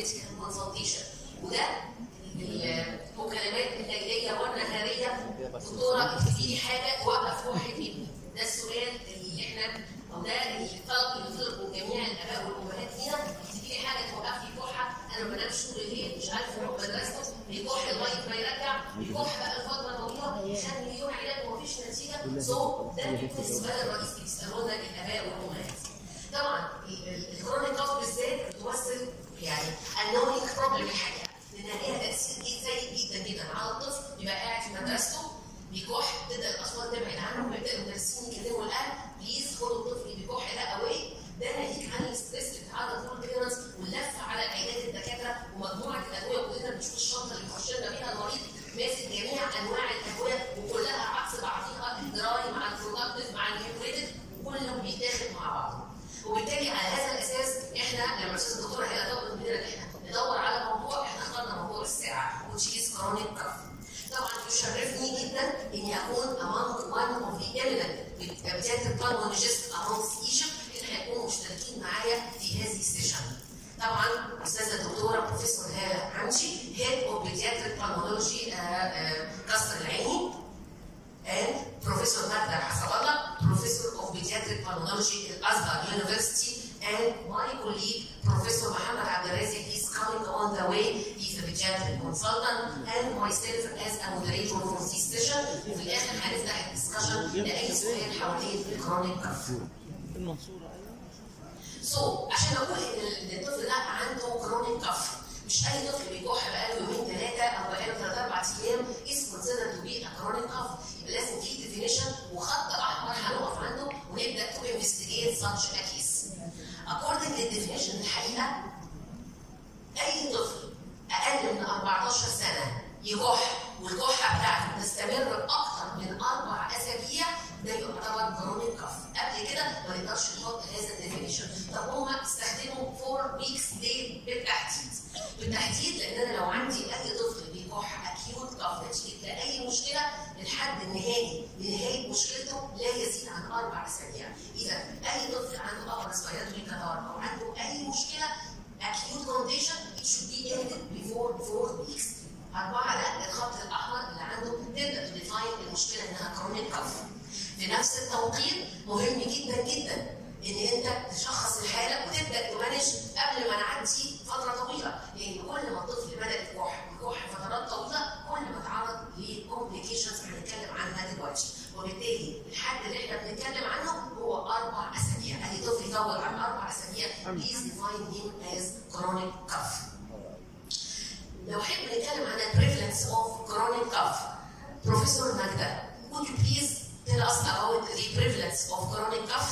ميديكال كونسلتيشن وده المكالمات الليليه والنهاريه دكتوره اكتبي لي حاجه توقف روح ابني ده السؤال اللي احنا او ده اللي طلب اللي طلبه جميع الاباء والامهات لينا اكتبي لي حاجه توقف لي كحه انا ما بنامش طول الليل مش عارف اروح مدرسته بيكح لغايه ما يرجع بيكح بقى لفتره طويله خد مليون علاج ومفيش نتيجه سو ده السؤال الرئيسي بيسالونا الاباء والامهات طبعا الكرونيك كاف بالذات بتمثل يعني النوينج بروبلم الحقيقه لان ليها تاثير سيء جدا جدا على الطفل يبقى قاعد في مدرسته بيكح تبدا الاصوات تبعد عنه ويبدا المدرسين يكلموا الاهل بليز خدوا الطفل اللي بيكح ده اواي ده ناهيك عن الاستريس اللي بيتعرض له الكليرنس واللفه على عيادات الدكاتره ومجموعه الادويه كلنا بنشوف الشنطه اللي بيخش لنا بيها المريض ماسك جميع انواع الادويه وكلها عكس بعضيها الدراي مع البرودكتيف مع الهيبريدد وكله بيتاخد مع بعضه وبالتالي على هذا الاساس احنا لما الاستاذ الدكتور هي طلبت مننا ان احنا ندور على موضوع احنا اخترنا موضوع الساعه وتشيز كرونيك كف طبعا يشرفني جدا اني اكون among one of the eminent pediatric pulmonologists amongst Egypt اللي هيكونوا مشتركين معايا في هذه السيشن. طبعا الاستاذه الدكتوره بروفيسور هاله عمشي هيد اوف بيدياتريك بالمونولوجي كسر العيني and Professor Magda Hasabala, Professor of Pediatric Pulmonology at Azhar University, and my colleague, Professor Muhammad Abdelaziz, is coming on the way. He's a pediatric consultant, and myself as a moderator for this session. وفي الآخر هنفتح الدسكشن لأي سؤال حوالين الكرونيك كف. المنصورة أيوة سو عشان اقول ان الطفل ده عنده كرونيك كف مش اي طفل بيكح بقاله يومين ثلاثه او بقاله ثلاث اربع ايام is considered to be a chronic cough يبقى لازم في ديفينيشن وخط احمر هنقف عنده ونبدا to investigate such a case. According للديفينيشن الحقيقه اي طفل اقل من 14 سنه يكح والكحه بتاعته تستمر اكثر من اربع اسابيع ده يعتبر كرونيك كف قبل كده ما نقدرش نحط هذا الديفينيشن طب هم استخدموا 4 ويكس ليه بالتحديد بالتحديد لان انا لو عندي اي طفل بيكح اكيوت كف نتيجه لاي مشكله الحد النهائي لنهايه مشكلته لا يزيد عن اربع اسابيع اذا اي طفل عنده upper respiratory كتار او عنده اي مشكله acute condition it should be ended before 4 weeks أربعة ده الخط الأحمر اللي عنده تبدأ تديفاين المشكلة إنها كرونيك كف. في نفس التوقيت مهم جدا جدا إن أنت تشخص الحالة وتبدأ تمانج قبل ما نعدي فترة طويلة، لأن كل ما الطفل بدأ يكح ويكح فترات طويلة كل ما اتعرض لكومبليكيشنز هنتكلم عنها دلوقتي، وبالتالي الحد اللي احنا بنتكلم عنه هو أربع أسابيع، أي طفل يطول عن أربع أسابيع please define him as chronic cough. لو حب نتكلم عن prevalence of chronic cough, Professor Magda, would you please tell us about the prevalence of chronic cough?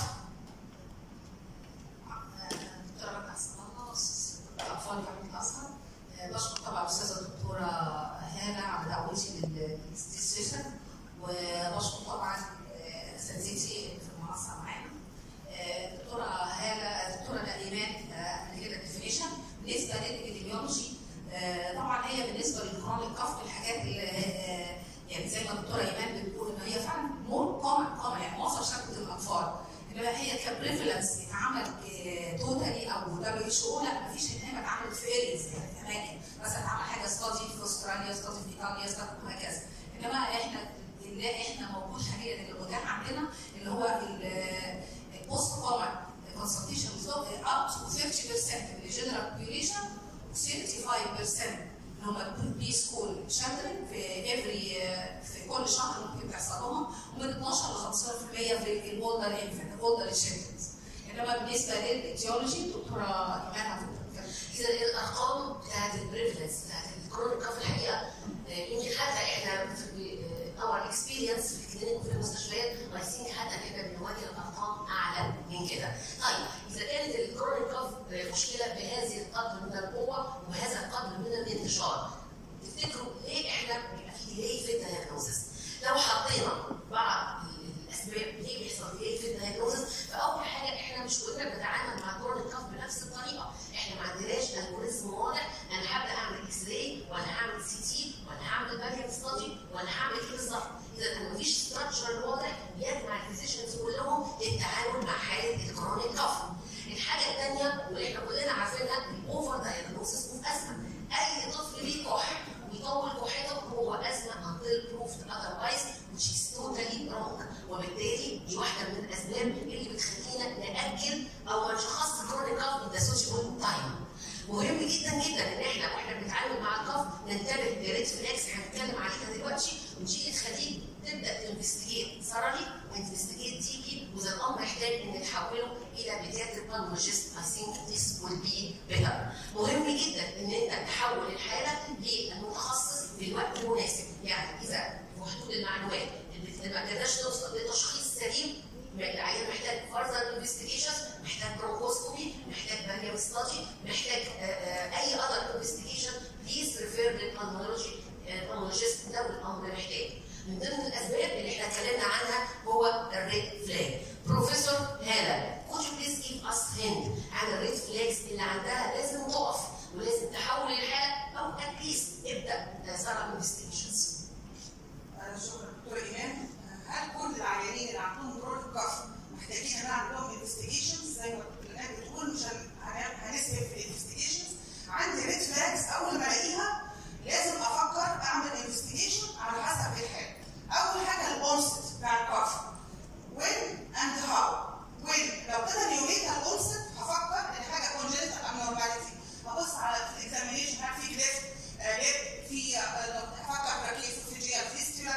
دكتورة مجدة حسن الله أطفال جامعة الأزهر بشكر طبعا الأستاذة الدكتورة هالة على دعوتي للسيشن وبشكر طبعا أساتذتي في المنصة معانا الدكتورة هالة الدكتورة نقيمان قبل كده ديفينيشن بالنسبة للإبيديميولوجي طبعا هي بالنسبة للكرونيك كف الحاجات اللي يعني زي ما الدكتوره ايمان بتقول ان هي فعلا مور كومن كومن يعني معظم شكوى الاطفال انما هي كبريفلنس اتعمل توتالي او دبليو اتش او لا مفيش ان هي اتعملت في اريز يعني في اماكن مثلا اتعمل حاجه ستادي في استراليا ستادي في ايطاليا ستادي وهكذا انما احنا اللي احنا موجود حاليا اللي متاح عندنا اللي هو البوست كومن consultation with up to 30% من الجنرال population و 35% اللي هم بي سكول شاترنج في افري في كل شهر ممكن بيحصل لهم ومن 12 ل 15% في الاولدر انفنت الاولدر تشيلدرنز انما بالنسبه للايتيولوجي الدكتوره ايمان هتتكلم اذا الارقام بتاعت البريفلنس بتاعت الكرونيك كاف الحقيقه يمكن حتى احنا في اور اكسبيرينس في الكلينيك وفي المستشفيات لايسين حتى ان احنا بنواجه ارقام اعلى من كده. طيب اذا كانت الكرونيك كاف مشكله بهذه القدر من القوه وهذا القدر من الانتشار تفتكروا ليه احنا بيبقى في ديلي في الدايجنوزس؟ لو حطينا بعض الاسباب ليه بيحصل ديلي في الدايجنوزس فاول حاجه احنا مش كلنا بنتعامل مع كرونيك كاف بنفس الطريقه، احنا ما عندناش الجوريزم واضح انا هبدا اعمل اكس راي ولا هعمل سي تي ولا هعمل فاريانت ستادي ولا هعمل ايه بالظبط؟ اذا مفيش ستراكشر واضح يجمع الفيزيشنز كلهم للتعامل مع حاله الكرونيك كاف. الحاجه الثانيه واللي احنا كلنا عارفينها الاوفر دايجنوسيس اوف ازمه اي طفل ليه كح ويطول كحته هو ازمه until proved otherwise which is totally wrong وبالتالي دي واحده من الاسباب اللي بتخلينا ناجل او ما نشخص كرونيك كاف ان ذا سوشيال تايم مهم جدا جدا ان احنا واحنا بنتعامل مع الكف ننتبه لريد فلاكس هنتكلم عليها دلوقتي ودي تخليك تبدا تنفستيجيت ثرلي وانفستيجيت ديبلي واذا الامر يحتاج ان نحوله الى بيدياتريك بالمولوجيست اي ثينك ذيس ويل بي بيتر مهم جدا ان انت تحول الحاله للمتخصص في الوقت المناسب يعني اذا في حدود المعلومات اللي ما قدرناش نوصل لتشخيص سليم العيان محتاج فurther انفستيجيشنز محتاج برونكوسكوبي محتاج باريوم ستادي محتاج آه، آه، اي اذر انفستيجيشن بليز ريفير للبالمولوجي البالمولوجيست لو الامر محتاج من ضمن الاسباب اللي احنا اتكلمنا عنها هو الريد فلاج بروفيسور هاله could you please give us hint عن الريد فلاجز اللي عندها لازم تقف ولازم تحول الحاله او اتليست ابدا ثرى انفستيجيشنز آه، شكرا دكتور ايمان آه، هل كل العيانين اللي عندهم كرونيك كاف محتاجين ان نعمل لهم انفستيجيشنز زي ما الان بتقول مش هن- هن- هنسهل في الانفستيجيشنز عندي ريد فلاجز اول ما الاقيها لازم افكر اعمل انفستيجيشن على حسب الحاله اول حاجه الاونست بتاع الكاف وين اند هاو وين لو كده نيوليتال اونست هفكر ان حاجه كونجنتال abnormality هبص على في الاكزامينيشن هل في كليف ليه في آه، لو هفكر في كيسوفيجيال فيستولا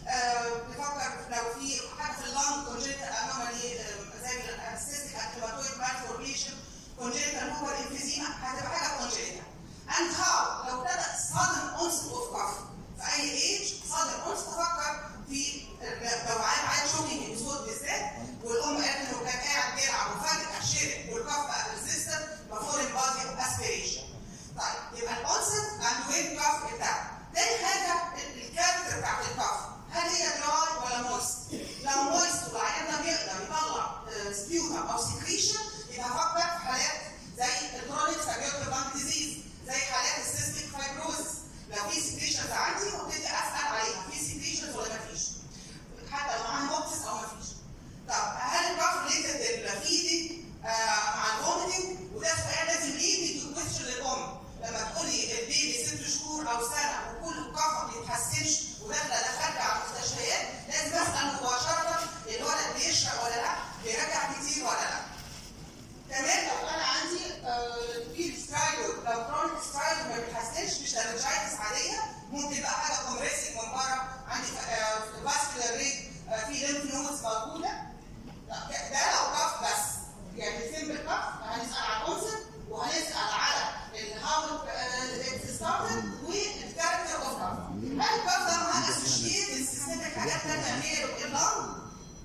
بفكر لو في حاجه في اللنج كونجنتال انومالي زي السيستيك اكتيفاتويد مالفورميشن كونجنتال هوبر انفيزيما هتبقى حاجه كونجنتال اند هاو لو ابتدى sudden onset of cough في اي ايج sudden onset افكر في لو عيل عيل شوكينج ابيسود بالذات والام قالت انه كان قاعد بيلعب وفجاه شرب والكف بقى ريزيستنت بفورين بادي اسبيريشن طيب يبقى الاونست عند وين الكف بتاعه تاني حاجه الكاركتر بتاعت الكف هل هي دراي ولا مويست؟ لو مويست والعيان ده بيقدر يطلع سبيوتم او سكريشن يبقى افكر في حالات زي الكرونيك سابيوتر بانك ديزيز زي حالات السيستيك فايبروزس لو في سكريشنز عندي وابتدي اسال عليها في سكريشنز ولا مفيش؟ حتى لو معاها موكسس او مفيش. طب هل الكاف ريليتد الفيدنج مع الفوميتنج وده سؤال لازم يجي تو كويستشن للام لما تقولي البيبي ست شهور او سنه وكل كفه ما بيتحسنش وداخله دخلت على المستشفيات لازم اسال مباشره الولد بيشرب ولا لا بيرجع كتير ولا لا كمان لو انا عندي في سترايدو لو كرونيك سترايدو ما بيتحسنش مش لارنجايتس عاديه ممكن بقى حاجه كومبريسنج من بره عندي فاسكولار ريت في ليمف نودز موجوده لا، ده لو كف بس يعني سيمبل كف هنسال على الكونسبت وهنسال على الهاو ستارتد والكاركتر اوف كف هل الكف ده معاه اسوشيتد سيستمك حاجات ثانيه غير اللنج؟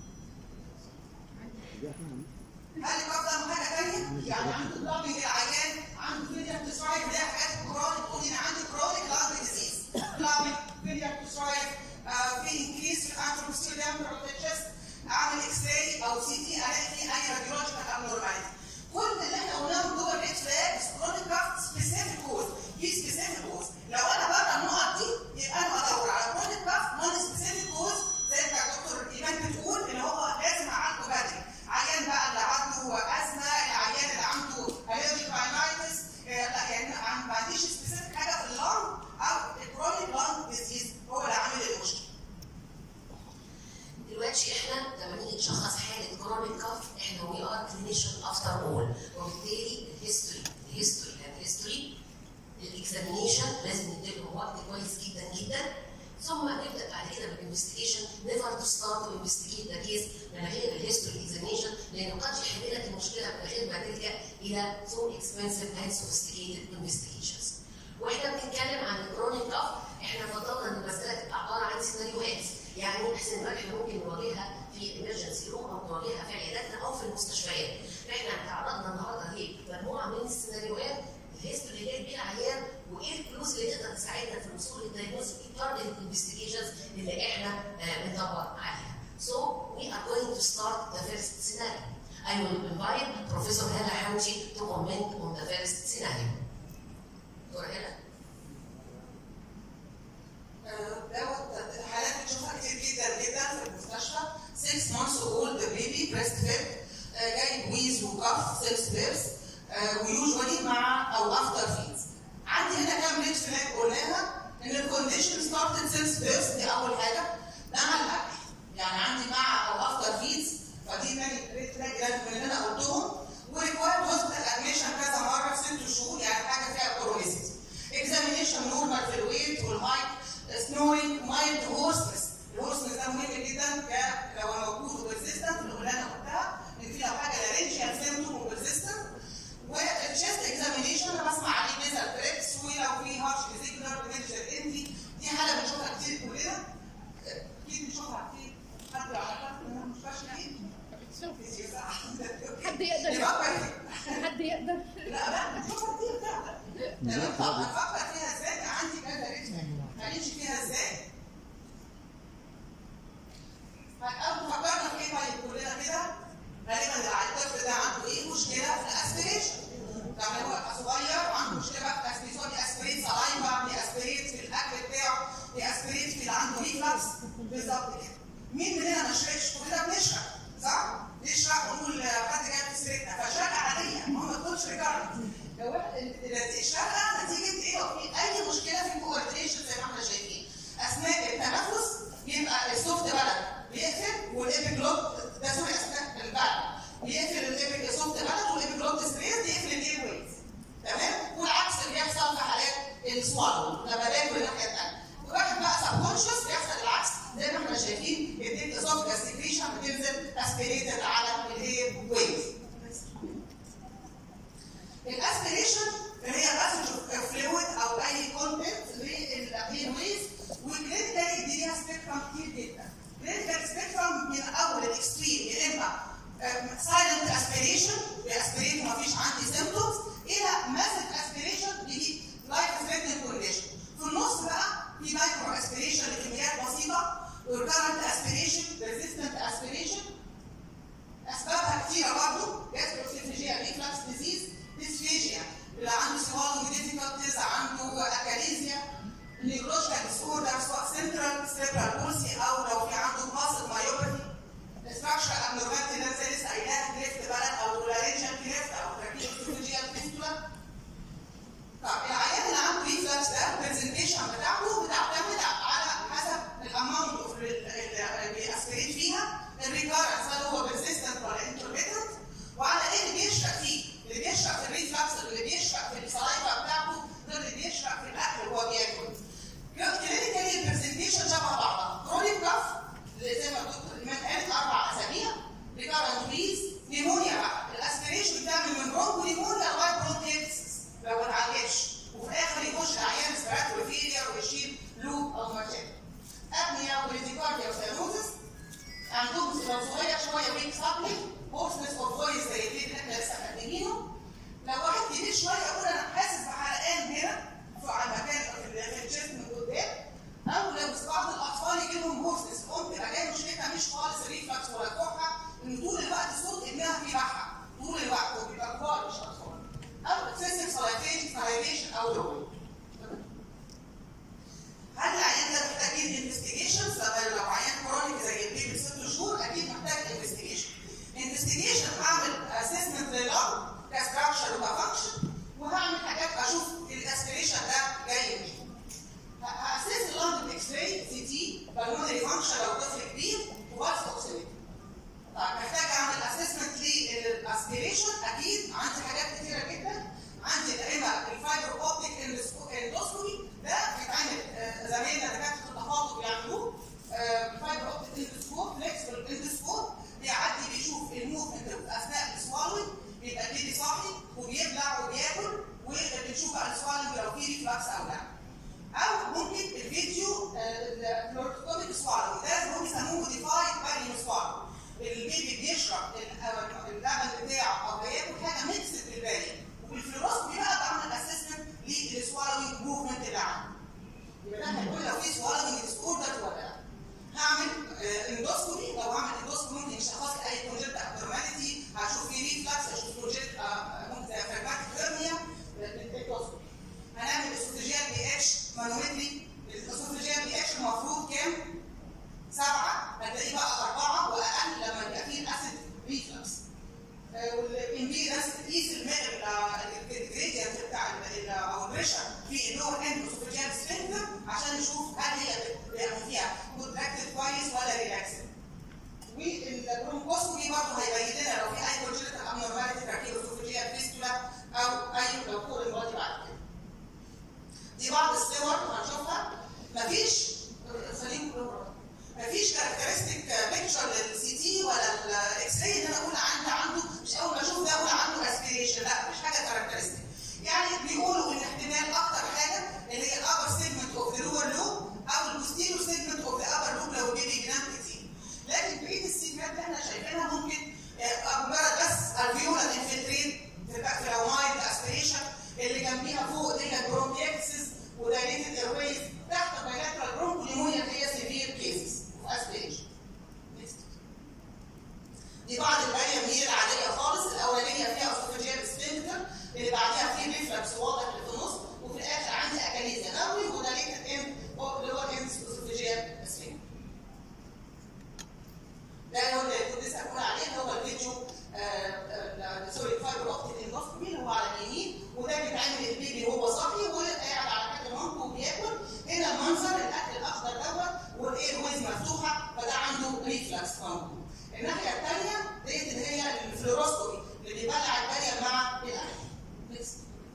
هل الكف ده معاه حاجه ثانيه؟ يعني عنده اللابنج العيان عنده فيديا تسرايف اللي هي حاجات كرونيك تقول انا عندي كرونيك لانج ديزيز لابنج فيديا تسرايف في انكريس في الانتروبوستير دايمتر اوف ذا تشست اعمل اكس راي او سي تي الاقي فيه اي راديولوجيكال ابنورماليتي كل اللي احنا قلناه جوه الريد فلاج كرونيك كاف سبيسيفيك كوز في سبيسيفيك كوز لو انا بره النقط دي يبقى انا بدور على كرونيك كاف نون سبيسيفيك كوز زي بتاع دكتور ايمان بتقول ان هو لازم اعالجه بدري عيان بقى اللي عنده ازمه العيان اللي عنده الرجيك راينايتس لا يعني عن- ما عنديش سبيسيفيك حاجه في اللنج او الكرونيك لانج ديزيز هو اللي عامل المشكله دلوقتي احنا لما نيجي نشخص حاله كرونيك كاف احنا وي ار كلينيشن افتر اول وبالتالي الهيستوري الهيستوري لان الهيستوري الاكزامينيشن لازم نديلهم وقت كويس جدا جدا ثم نبدا بعد كده بالانفستيجيشن نيفر تو ستارت تو انفستيجيت ذا كيس من غير الهيستوري اكزامينيشن لانه قد يحل لك المشكله من غير ما تلجا الى سو اكسبنسيف اند سوفيستيكيتد انفستيجيشنز واحنا بنتكلم عن الكرونيك كاف احنا فضلنا ان المساله تبقى عباره عن سيناريوهات يعني احسن ما احنا ممكن نواجهها في الامرجنسي روم او نواجهها في عياداتنا او في المستشفيات فاحنا تعرضنا النهارده لمجموعه من السيناريوهات الهيستوري اللي جاي بيه العيان وايه الفلوس اللي تقدر تساعدنا في الوصول للدايجنوز التارجت انفستيجيشنز اللي احنا آه، بندور عليها. So we are going to start the first scenario. I will invite Professor Hela Hamji to comment on the first scenario. دكتورة هلا دوت حالات بنشوفها كتير جدا جدا في المستشفى 6 months old baby breast fed آه، جاي بويز وكف 6 بيرس ويوجوالي مع او افتر فيدز ريفلكس بالظبط كده مين مننا ما شربش كلنا بنشرب صح؟ نشرب ونقول حد جاب في سيرتنا فشرقه عاديه ما ما تكونش ريكارنت لو الشرقه نتيجه ايه؟ لو في اي مشكله في الكوردينيشن زي ما احنا شايفين اثناء التنفس يبقى السوفت بلد بيقفل والابيجلوب ده سوري اثناء البلد بيقفل الابيج سوفت بلد والابيجلوب سبيس يقفل الاير ويز تمام؟ والعكس اللي بيحصل في حالات السوالو لما باكل الناحيه الثانيه واحد بقى سبكونشس بيحصل العكس زي ما احنا شايفين بيديك اسوفجا سكريشن بتنزل اسبيريتد على الاير ويز الاسبيريشن اللي هي باسج اوف فلويد او اي كونتنت للاير ويز والكلينيكال دي ليها سبيكترم كتير جدا كلينيكال سبيكترم من اول الاكستريم يا اما سايلنت اسبيريشن باسبيريت ومفيش عندي سيمبتومز الى ماسيف اسبيريشن دي لايف ثريتنج كونديشن في النص بقى في مايكرو اسبيريشن لكميات بسيطه وركارنت اسبيريشن ريزيستنت اسبيريشن اسبابها كتيره برضه جاستروسيفيجيا ريفلكس ديزيز ديسفيجيا اللي عنده سوالنج ديفيكولتيز عنده اكاليزيا نيورولوجيكال ديسوردر سواء سنترال سيربرال بولسي او لو في عنده باسل مايوباثي ستراكشر ابنورمالتي اللي انا لسه قايلاها كليفت بلد او دولارينجال كليفت او تراكيوسيفيجيا فيستولا طب العيان اللي عنده ريفلكس ده البرزنتيشن بتاعته بتعتمد على حسب الاماونت اوف اللي بيأسبريت فيها الريكارنس هل هو بيرسيستنت ولا انترميتنت وعلى ايه اللي بيشرب فيه اللي بيشرب في الريفلكس اللي بيشرب في السلايفا بتاعته غير اللي بيشرب في الاكل وهو بياكل كلينيكالي البرزنتيشن شبه بعضها كرونيك كاف زي ما الدكتور ايمان قالت اربع اسابيع ريكارنت ويز نيمونيا بقى الاسبريشن بتعمل من برونكو نيمونيا لغايه برونكيتس لو ما اتعالجتش وفي الاخر يخش العيان سبراتوري فيلير ويشيل لوب او مشاكل ابنيا وريديكارديا وسيروزس عندهم لو صغير شويه ويك سابلي هورسنس اوف فويس زي اللي احنا لسه مقدمينه لو واحد كبير شويه يقول انا حاسس بحرقان هنا على مكان في الجسم من قدام او لو بعض الاطفال يجي لهم هورسنس قمت الاقي مشكلتها مش خالص ريفلكس ولا كحه ان طول الوقت صوت ابنها فيه بحه طول الوقت وبيبقى كبار مش اطفال او اكسسيف سلايفيشن او دول هل العيان ده محتاج انفستيجيشنز؟ لو عيان كرونيك زي البيبي ست شهور اكيد محتاج انفستيجيشن. انفستيجيشن هعمل اسسمنت لللنج كستراكشر وكفانكشن وهعمل حاجات اشوف الاسبريشن ده جاي منين. هاسس اللنج باكس راي سي تي بالمونري فانكشن لو طفل كبير وبلس اوكسيمتر. طيب محتاج اعمل اسسمنت للاسبريشن اكيد عندي حاجات كتيره جدا عندي يا اما الفايبر اوبتيك اندوسكوبي ده بيتعمل زمايلنا دكاتره التخاطب بيعملوه الفايبر اوبتيك اندوسكوب فليكسبل اندوسكوب بيعدي بيشوف الموفمنت اثناء السوالوي بيبقى البيبي صاحي وبيبلع وبياكل وبنشوف بقى السوالوي لو في ريفلكس او لا او ممكن الفيديو الفلورتوكوميك سوالوي ده اللي هم بيسموه موديفايد باريوم سوالوي البيبي بيشرب اللبن بتاعه او بياكل حاجه ميكس بالباريوم والفلوروسكوبي بقى بعمل اسسمنت للسوالوينج موفمنت اللي عنده. يبقى ده هيقول لو في سوالوينج ديسوردر ولا لا. هعمل اندوسكوبي لو هعمل اندوسكوبي ممكن يشخص لي اي كونجنت ابنورماليتي هشوف في ريفلكس هشوف كونجنت ممكن زي فراجماتيك هيرميا بالاندوسكوبي. هنعمل اسوفيجيال بي اتش مانومتري الاسوفيجيال بي اتش المفروض كام؟ سبعه هتلاقيه بقى اربعه واقل لما يبقى فيه الاسيد ريفلكس. والامبيدنس تقيس الجريدينت بتاع او البريشر في اللور اند اوسوفيجيال سفنكتر عشان نشوف هل هي بيعمل فيها كونتراكتد كويس ولا ريلاكسد. والبرونكوسكوبي برضه هيبين لنا لو في اي كونجنتال ابنورماليتي تركيب اوسوفيجيال فيستولا او اي لو كورن بادي بعد كده. دي بعض الصور هنشوفها مفيش خليكم كلهم مفيش كاركترستيك بيكتشر للسي تي ولا الاكس راي ان انا اقول عندي عنده مش اول ما اشوف ده اقول عنده اسبيريشن لا مش حاجه كاركترستيك يعني بيقولوا ان احتمال اكتر حاجه اللي هي الابر سيجمنت اوف ذا لور لوب او البوستيريور سيجمنت اوف ذا ابر لوب لو البيبي بينام كتير لكن بقيه السيجمنت اللي احنا شايفينها ممكن مجرد بس الفيولا انفلتريت في لو مايلد اسبيريشن اللي جنبيها فوق دي برونكيكسس ودايليتد ايرويز تحت بايلاترال برونكوليمونيا اللي هي سيفير كيسز اسبيريشن دي بعض الباقيه مفتوحه فده عنده ريفلكس موجود. الناحيه الثانيه ديت اللي هي الفلوروسكوبي اللي بيبلع البليه مع الاكل. Next.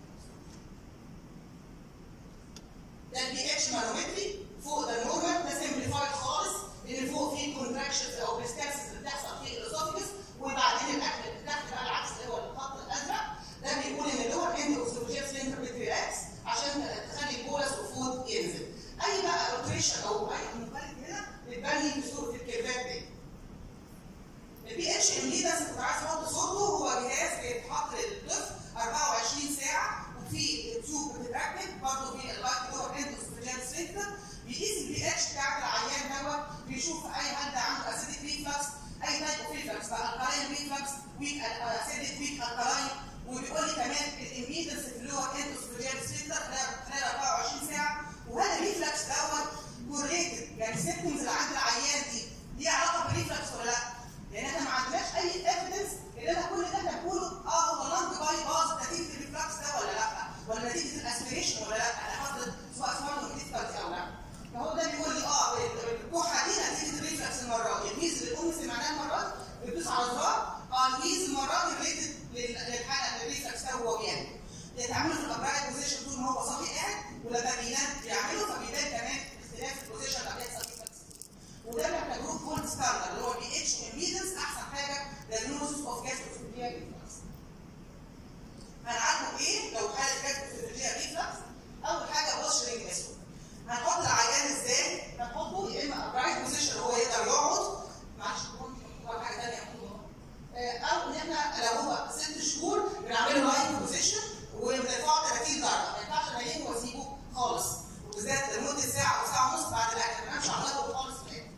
ده البي اتش مانومتري فوق ده النورمال ده سمبليفايد خالص لان فوق فيه كونتراكشنز او بريستاكسس اللي بتحصل في الاسوفيجس وبعدين الاكل تحت بقى العكس اللي هو الخط الازرق ده بيقول ان اللور اند اوسوفيجيال سلندر بتريلاكس عشان تخلي البولس والفود ينزل اي بقى روتيشن او اي مختلف هنا بتبني في صوره الكيرفات دي البي اتش ام دي ده كنت عايز احط صورته هو جهاز بيتحط للطفل 24 ساعه وفي تيوب بتتركب برضه في اللايت لور اند اوسوفيجيال سلندر بيقيس البي اتش بتاعت العيان دوت بيشوف اي حد عنده اسيدك ريفلكس اي تايب اوف ريفلكس بقى الكلاين ريفلكس ويك اسيدك ويك الكلاين وبيقول لي كمان الامبيدنس في اللور اند اوسوفيجيال سلندر خلال 24 ساعه وهذا الريفلكس دوت كوريليتد يعني السيمتومز اللي عند العيان دي ليها علاقه بالريفلكس ولا لا؟ لان احنا ما عندناش اي ايفيدنس ان انا كل ده احنا بنقوله اه هو لانج باي باظ نتيجه الريفلكس ده ولا لا؟ ولا نتيجه الاسبريشن ولا لا؟ انا حاطط سواء سواء ديفيكالتي او لا. فهو ده بيقول لي اه الكحه دي نتيجه الريفلكس المره دي، الميز اللي الام سمعناها المره دي بتدوس على الزرار اه الميز المره دي ريليتد للحاله للريفلكس ده وهو بيعمل. بيتعاملوا في الابراج بوزيشن طول ما هو صاحي قاعد ولما بينام بيعملوا فبيبان كمان اختلاف البوزيشن اللي بيحصل فيه وده اللي احنا جروب جولد ستاندرد اللي هو البي اتش امبيدنس احسن حاجه للنوزس اوف جاس اوسوفيجيا ريفلكس. هنعالجه بايه؟ لو حاله جاس اوسوفيجيا ريفلكس اول حاجه واشرنج ميثود. هنحط العيان ازاي؟ هنحطه يا اما ابرايت بوزيشن هو يقدر يقعد معلش ممكن حاجه ثانيه او ان احنا لو هو ست شهور بنعمله لاين بوزيشن وبنرفعه 30 درجه ما ينفعش انيمه واسيبه خالص وبالذات لمده ساعه او ساعه ونص بعد الاكل ما بنامش على الأرض خالص في الاكل.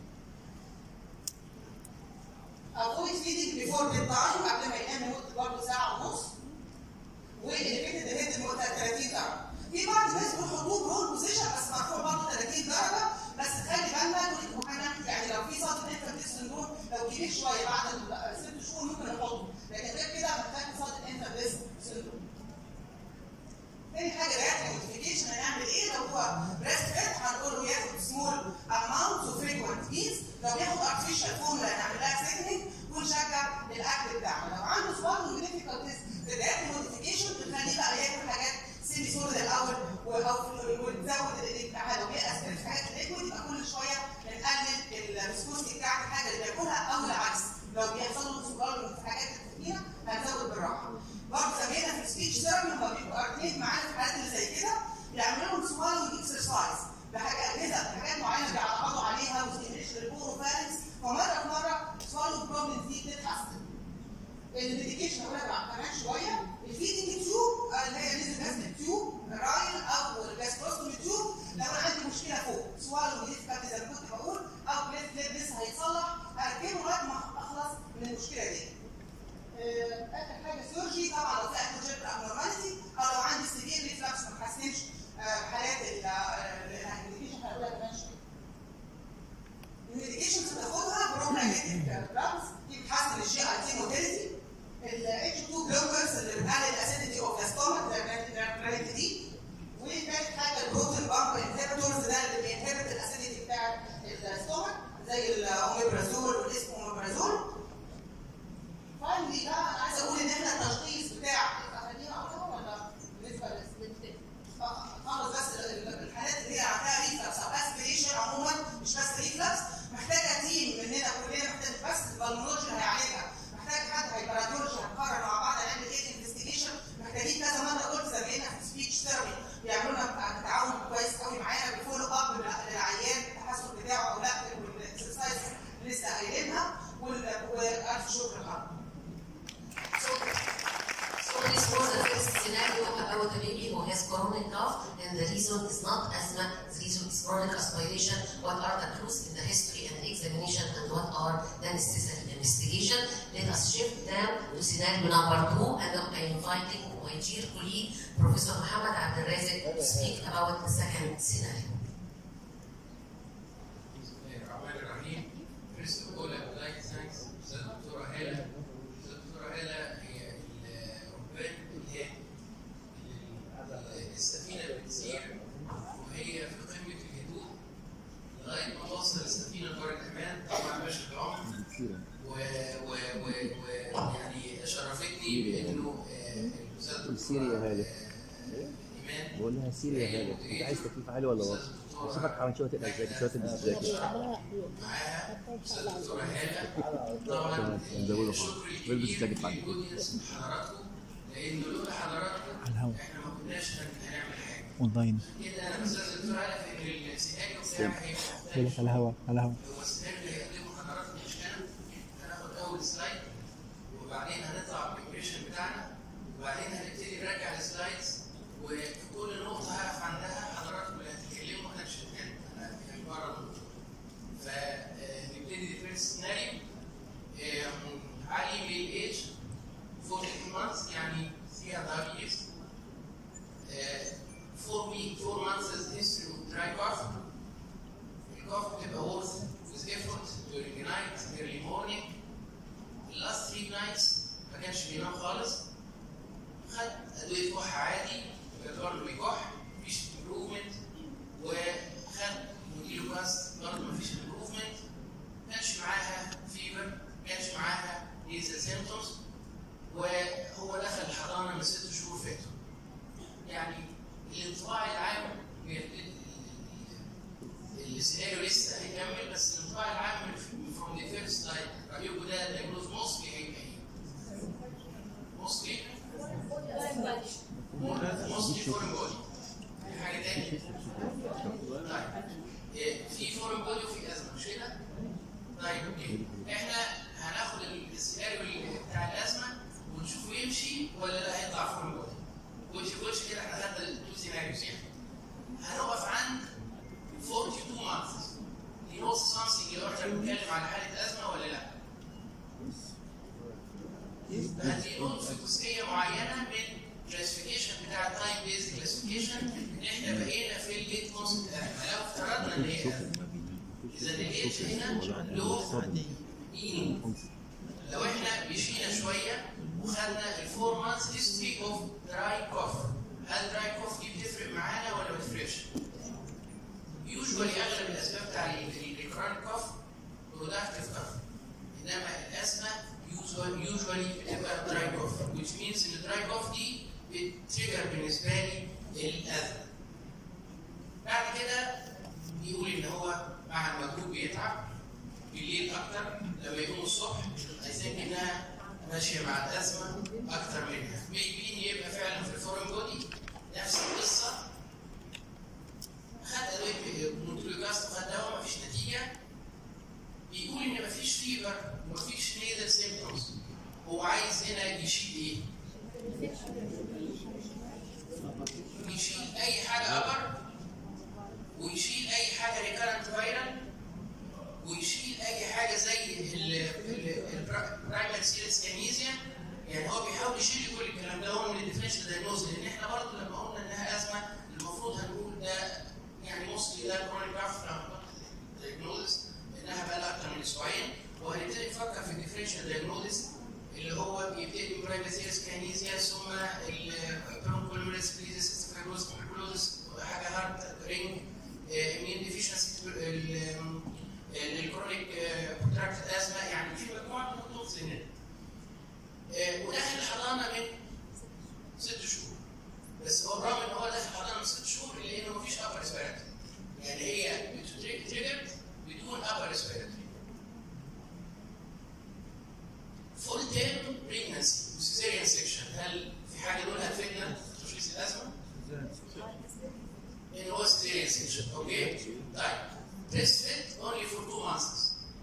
افويد فيدنج بيفور بيد تايم قبل ما ينام لمده برضه ساعه ونص والليميتد هيد لمده 30 درجه. في بعض الناس بيحطوه برول بوزيشن بس مرفوع برضه 30 درجه بس خلي بالنا دول معانا يعني لو في صدر انفنت سندروم لو كبير شويه بعد ست شهور ممكن نحطه لكن غير كده محتاج صدر انفنت سندروم. تاني حاجه رياكت نوتيفيكيشن هنعمل ايه لو هو بريست فيت هنقول له ياخد سمول اماونت وفريكونت مينز لو بياخد ارتفيشال فورمولا نعمل لها سيجنينج ونشجع الاكل بتاعنا لو عنده سبارم ديفيكولتيز في الرياكت نوتيفيكيشن بنخليه بقى ياكل حاجات سيمي سوليد الاول او ونزود الاتحاد لو بيأس في حاجات ليكويد يبقى كل شويه بنقلل الفيسكوستي بتاعت الحاجه اللي بياكلها او العكس لو بيحصل له سبارم في حاجات كتيره هنزود بالراحه برضه زميلنا في السبيتش ثيرابي لما بيبقوا ارتين معانا في الحالات اللي زي كده بيعملوا لهم سوالو اكسرسايز بحاجه اجهزه بحاجات معينه بيعرضوا عليها وستيميشن للبوروفارنس فمره في مره سوالو بروبلم دي بتتحسن. الميديكيشن هقولها كمان شويه الفيدنج تيوب اللي هي نزل جاز تيوب رايل او جاستروستومي تيوب لو انا عندي مشكله فوق سوالو ديفيكالتي زي ما كنت بقول او بليت بليت لسه هيتصلح هركبه لغايه ما اخلص من المشكله دي. اخر حاجه سيرجي طبعا لو في اكوجيت ابنورماليتي او لو عندي سيفير ريفلكس ما اتحسنش حالات الميديكيشن هقولها كمان شويه. الميديكيشن بتاخدها بروبلماتيك دراجز دي بتحسن الجي اي تي موتيليتي الاتش 2 بلوكرز اللي بتقلل الاسيديتي اوف ذا ستومك زي دي وثالث حاجه البروتين بامب انهبيتورز ده اللي بينهبت الاسيديتي بتاع الستومك زي الاوميبرازول والاسموميبرازول فاينلي بقى انا عايز اقول ان احنا التشخيص بتاع خلينا اقولها ولا بالنسبه خالص بس الحالات اللي هي عندها ريفلكس او اسبريشن عموما مش بس ريفلكس محتاجه تيم مننا كلنا محتاج بس البلمونولوجي هيعالجها محتاج حد هيبقى راديولوجي هنقرر مع بعض هنعمل ايه انفستيجيشن محتاجين كذا مره قلت زمايلنا في السبيتش ثيرابي بيعملوا لنا تعاون كويس قوي معانا بيفولو اب للعيان التحسن بتاعه او لا والاكسرسايز لسه قايلينها والف شكر لحضرتك So, so this was the first scenario about a baby who has coronary cough, and the reason is not asthma, the reason is chronic aspiration. What are the clues in the history and examination, and what are the necessary investigation? Let us shift now to scenario number two, and I'm inviting my dear colleague, Professor Muhammad Abdelrazak, to speak about the second scenario. الرحمن الرحيم First of all, I would like to thank the دكتورة هالة. الدكتورة هالة هي الرهبان الهادي اللي السفينة بتسير وهي في قمة الهدوء لغاية ما توصل السفينة لدرجة و و و ويعني شرفتني بانه آه، الاستاذ قول سيري يا هالة. آه، ايمان بقول لها سيري يا هاله انت عايز تكليف عالي ولا واطي؟ اشوفك حوالي شويه تبقى ذاكر شويه تبقى ذاكر معاها استاذ دكتوره هاله طبعا نزوده خالص. الشكر ويلبس الكبير الجاكيت بعد كده. للاودينس حضراتكم لان لولا حضراتكم على الهوا. احنا ما كناش هن- هنعمل حاجه اونلاين كده انا استاذ دكتور عارف ان السيناريو بتاعي هيبقى على مختلف الهوا على الهوا هو السيناريو اللي هيقدمه حضراتكم مش انا هناخد اول سلايد وبعدين هنطلع بالبريشن بتاعنا وبعدين هنبتدي نرجع السلايدز وفي كل نقطه هقف عندها حضراتكم اللي هتتكلموا انا مش هتكلم انا يعني بره النقطه فنبتدي الفيرست سيناريو علي ميل ايج 40 months يعني 3 and a half years uh, 4 week 4 months is history with dry cough الكوف بتبقى worse with effort during the night early morning the last three nights ما كانش بينام خالص خد ادويه كح عادي يعتبر انه بيكح مفيش improvement وخد موديلو كاست برضه مفيش improvement ما كانش معاها فيفر ما كانش معاها nasal symptoms وهو دخل الحضانه من ست شهور فاتوا يعني الانطباع العام السيناريو لسه هيكمل بس الانطباع العام from the first slide رايكم ده دايجنوز موستلي هيبقى ايه؟ موستلي موستلي فورن بودي في حاجه تاني؟ طيب إيه، في فورن بودي وفي ازمه مش كده؟ طيب اوكي احنا هناخد السيناريو اللي بتاع الازمه ونشوفه يمشي ولا لا هيطلع فورن بودي وش وش كده احنا خدنا التو سيناريوز يعني هنقف عند 42 months دي نص سامسونج يقدر بيتكلم على حاله ازمه ولا لا؟ هتلاقيهم في جزئيه معينه من كلاسيفيكيشن بتاع التايم بيز كلاسيفيكيشن ان احنا بقينا في الليت كونسبت ازمه لو افترضنا ان هي ازمه اذا الاتش هنا له مين لو احنا مشينا شويه وخدنا الفور مانثs هيستوري اوف دراي كوف هل دراي كوف دي بتفرق معانا ولا ما بتفرقش؟ يوجوالي اغلب الاسباب بتاع الكرونيك كوف برودكتيف كوف انما الازمه يوجوالي بتبقى دراي كوف which means ان الدراي كوف دي بتريجر بالنسبه لي الازمه بعد كده بيقول ان هو مع المجهود بيتعب بالليل اكتر لما يقوم الصبح هيثينك انها ماشيه مع الازمه اكتر منها ميبي ان يبقى فعلا في الفورن بودي نفس القصه خد ادويه مونتريوكاست وخد دواء مفيش نتيجه بيقول ان مفيش فيبر ومفيش نيزل سيمبتومز هو عايز هنا يشيل ايه؟ يشيل اي حاجه ابر ويشيل اي حاجه ريكارنت فايرال ويشيل اي حاجه زي البرايمري سيريس كانيزيا يعني هو بيحاول يشيل كل الكلام ده هو من الديفرنشال دايجنوز لان احنا برضه لما قلنا انها ازمه المفروض هنقول ده يعني موستلي ده كرونيك كاف دايجنوز انها بقى لها اكتر من اسبوعين وهنبتدي نفكر في الديفرنشال دايجنوز اللي هو بيبتدي من برايمري سيريس كانيزيا ثم البرونكولوريس بليزيس فايبروس حاجه هارت رينج امين ديفيشنسي الكرونيك كونتراكت ازمه يعني في مجموعه من الضغوط هنا وداخل الحضانه من ست شهور بس هو برغم ان هو داخل الحضانه من ست شهور الا انه مفيش ابر ريسبيراتوري يعني هي بتتريجر بدون ابر ريسبيراتوري فول تيرم بريجنسي وسيزيريان سيكشن هل في حاجه دول هتفيدنا في تشخيص الازمه؟ ان هو سيزيريان سيكشن اوكي طيب breastfed only for two months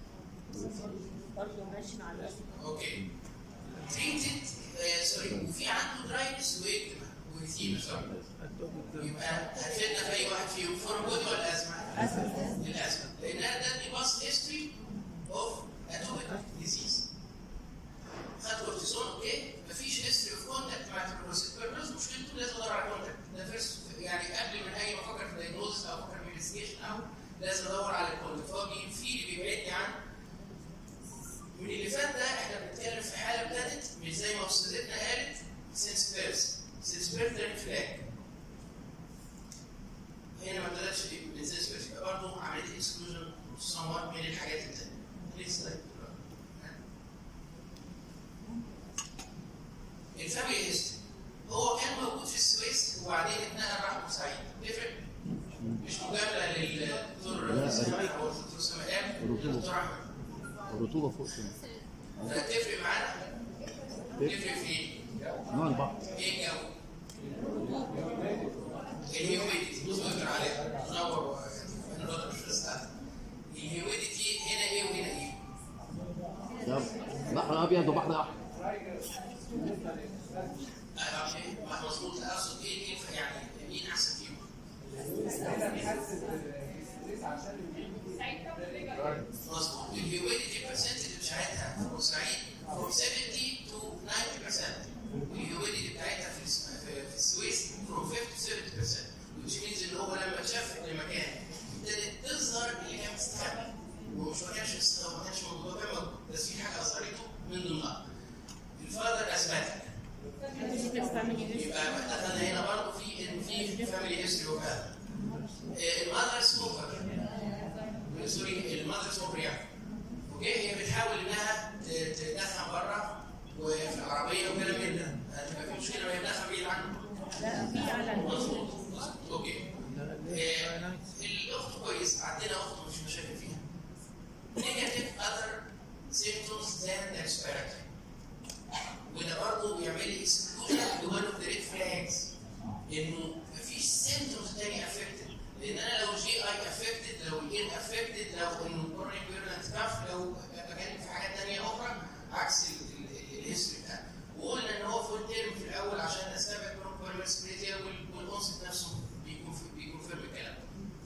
برضه ماشي مع الأسف اوكي treated آه سوري وفي عنده دراينس واكتما وكتيمة سوري يبقى هتفيدنا في اي واحد فيهم فور بودي ولا ازمه؟ الازمه لانها ده دي باست هيستوري اوف اتوبيك ديزيز خد كورتيزون اوكي مفيش هيستوري اوف كونتاكت مع تبرلوسيس تبرلوسيس مشكلته لازم ادور على كونتاكت ده فيرست يعني قبل من اي ما افكر في دايجنوز او افكر في انفستيجيشن او لازم ادور على الكونتاكت فهو في اللي بيبعدني عن من اللي فات ده احنا بنتكلم في حاله ابتدت مش زي ما استاذتنا قالت سينس بيرث سينس بيرث ده انفلاج هنا ما ابتدتش من سينس بيرث يبقى برضه عمليه اكسكلوجن صمت من الحاجات الرطوبه فوق كده فتفرق معانا؟ تفرق في ايه؟ نوع البحر ايه الجو؟ الهيوميديتي بص بقدر عليها تنور انا بقدر مش بسأل الهيوميديتي هنا ايه وهنا ايه؟ ده بحر ابيض وبحر احمر أنا إيه؟ ما مظبوط لا اقصد ايه ايه يعني مين احسن فيهم؟ مظبوط الهيوميديتي برسنتج بتاعتها في بورسعيد from 70 to 90% والهيوميديتي بتاعتها في الس- في- في السويس from 50 to 70% which means ان هو لما شاف المكان ابتدت تظهر اللي كانت مستخبي ومش ما كانش مستخبي ما كانش موجود كان موجود بس في حاجه اظهرته من ضمنها الفاذر اسماتيك يبقى دخلنا هنا برضه في ان في فاميلي هيستوري وكذا المذر سموكر سوري المذر سموكر يعني اوكي هي بتحاول انها ت- تدخن بره وفي العربيه وكلام من ده هتبقى في مشكله وهي بتدخن بعيد عنه مظبوط مظبوط اوكي آه، الاخت كويس عندنا اخت مش مشاكل فيها negative other symptoms than the respiratory وده برضه بيعمل لي exclusion لون اوف ذا ريد فلاجز انه مفيش سيمتومز تاني افكتد لان انا لو جي اي افكتد لو الاير افكتد لو انه كورنيك فيرنت كاف لو بتكلم في حاجات تانيه اخرى عكس الهيستوري ده وقلنا ان هو فول تيرم في الاول عشان نستبعد برونكوالمسبريتيا والانصت نفسه بيكون بيكونفيرم الكلام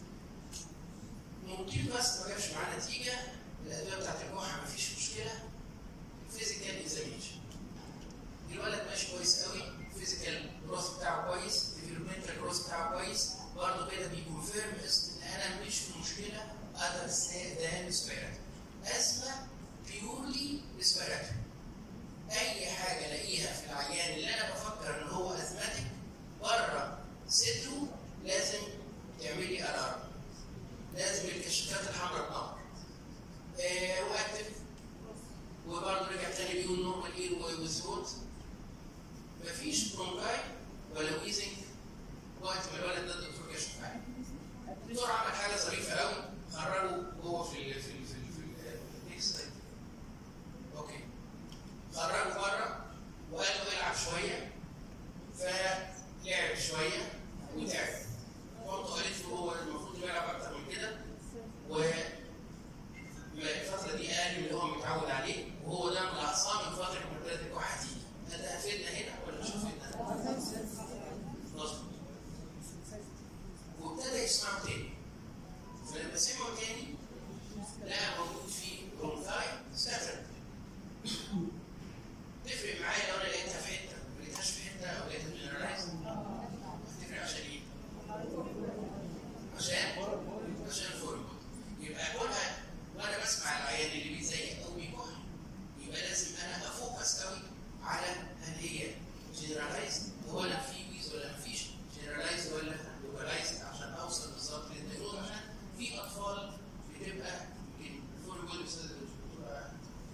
ممكن بس ما جابش معاه نتيجه الادويه بتاعت الكحه مفيش مشكله فيزيكال اكزامينشن الولد ماشي كويس قوي الفيزيكال جروث بتاعه كويس الديفلوبمنتال جروث بتاعه كويس برضه كده بيكونفيرم ان انا مش في مشكله اذر ذان ريسبيراتوري ازمه بيورلي ريسبيراتوري اي حاجه الاقيها في العيان اللي انا بفكر ان هو ازماتيك بره صدره لازم تعمل لي الارم لازم الكشافات الحمراء تنور آه واكتف وبرضه رجع تاني بيقول نورمال اير وثروت مفيش برونكاي ولا ويزنج وقت ما الولد ده الدكتور كشف عليه الدكتور عمل حاجه ظريفه قوي خرجه جوه في ال في ال في ال في ال next slide. اوكي خرجه بره وقال له العب شويه فلعب شويه وتعب برضه قالت له هو المفروض يلعب اكتر من كده و الفترة دي أقل من اللي هو متعود عليه وهو ده من الأعصاب من فترة ما ابتدت الكحة تيجي هل ده هيفيدنا هنا ولا مش هيفيدنا؟ مظبوط وابتدى يسمعه تاني فلما سمعه تاني لقى موجود فيه برونكاي سافر تفرق معايا لو انا لقيتها في حته ما لقيتهاش في حته او لقيتها جنرالايز تفرق عشان ايه؟ عشان عشان فورمول يبقى اقولها وانا بسمع العيان اللي بيزيق او بيكح يبقى لازم انا افوكس قوي على هل هي جنرالايز ولا في ويز ولا مفيش جنرالايز ولا لوكالايز عشان اوصل بالظبط للدياجنوز عشان في اطفال بتبقى يمكن فورمول استاذ الدكتوره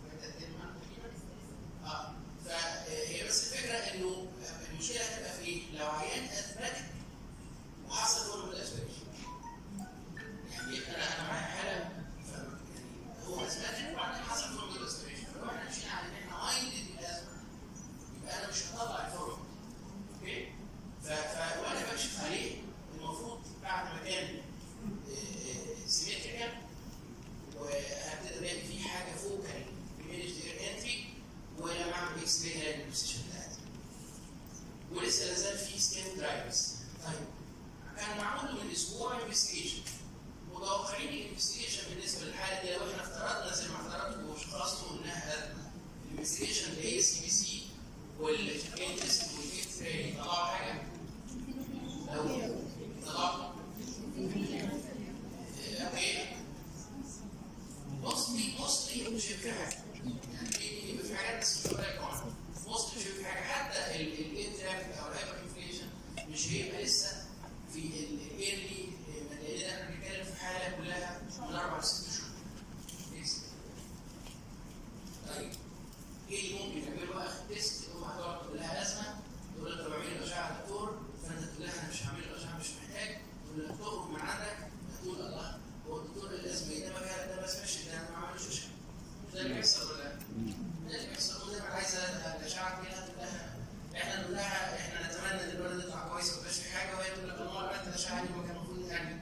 اه فهي بس الفكره انه المشكله هتبقى في ايه؟ لو عيان اثبتت وحصل فورمول اسبريشن يعني انا انا معايا حاله ف- يعني هو اثبتت وبعدين حصل فورمول اسبريشن فلو احنا مشينا على ان احنا مايندد بالازمه يبقى انا مش هطلع الفورمول اوكي؟ ف- ف- وانا بكشف عليه المفروض بعد ما كان سيمتريكال وهبتدي الاقي في حاجه فوق ايميج اير انتري ولما اعمل اكس راي هلاقي البوزيشن بتاعتي ولسه لازال في سكان درايفرز طيب كان معمول من اسبوع انفستيجيشن متوقعين الانفستيجيشن بالنسبه للحاله دي لو احنا افترضنا زي ما افترضتوا وشخصتوا انها ازمه الانفستيجيشن اللي هي سي بي سي والكين تيست والاكس راي طلعوا حاجه لو طلعوا اوكي موستلي موستلي مش هيبقى في حاجه يعني يبقى في حاجات بس مش هقول لكم موستلي مش هيبقى في حاجه حتى الانترافيك او الهايبر انفليشن مش هيبقى لسه في الايرلي لان احنا بنتكلم في حاله كلها من اربع لست شهور لسه. طيب ايه اللي ممكن يعملوا بقى تيست هو هتقعد تقول لها ازمه تقول لها طب اعملي اشعه يا دكتور فانت تقول لها انا مش هعمل اشعه مش محتاج تقول لها تخرج من عندك تقول الله هو الدكتور الازمه ايه ده ما جالك ده ما سمعش ده انا ما عملش اشعه ده اللي بيحصل ولا لا؟ ده اللي بيحصل وده عايزه الاشعه كلها تقول لها احنا نقول لها احنا نتمنى ان الولد يطلع كويس وما يبقاش في حاجه وهي تقول لك والله عملت الاشعه دي ما كان المفروض يعني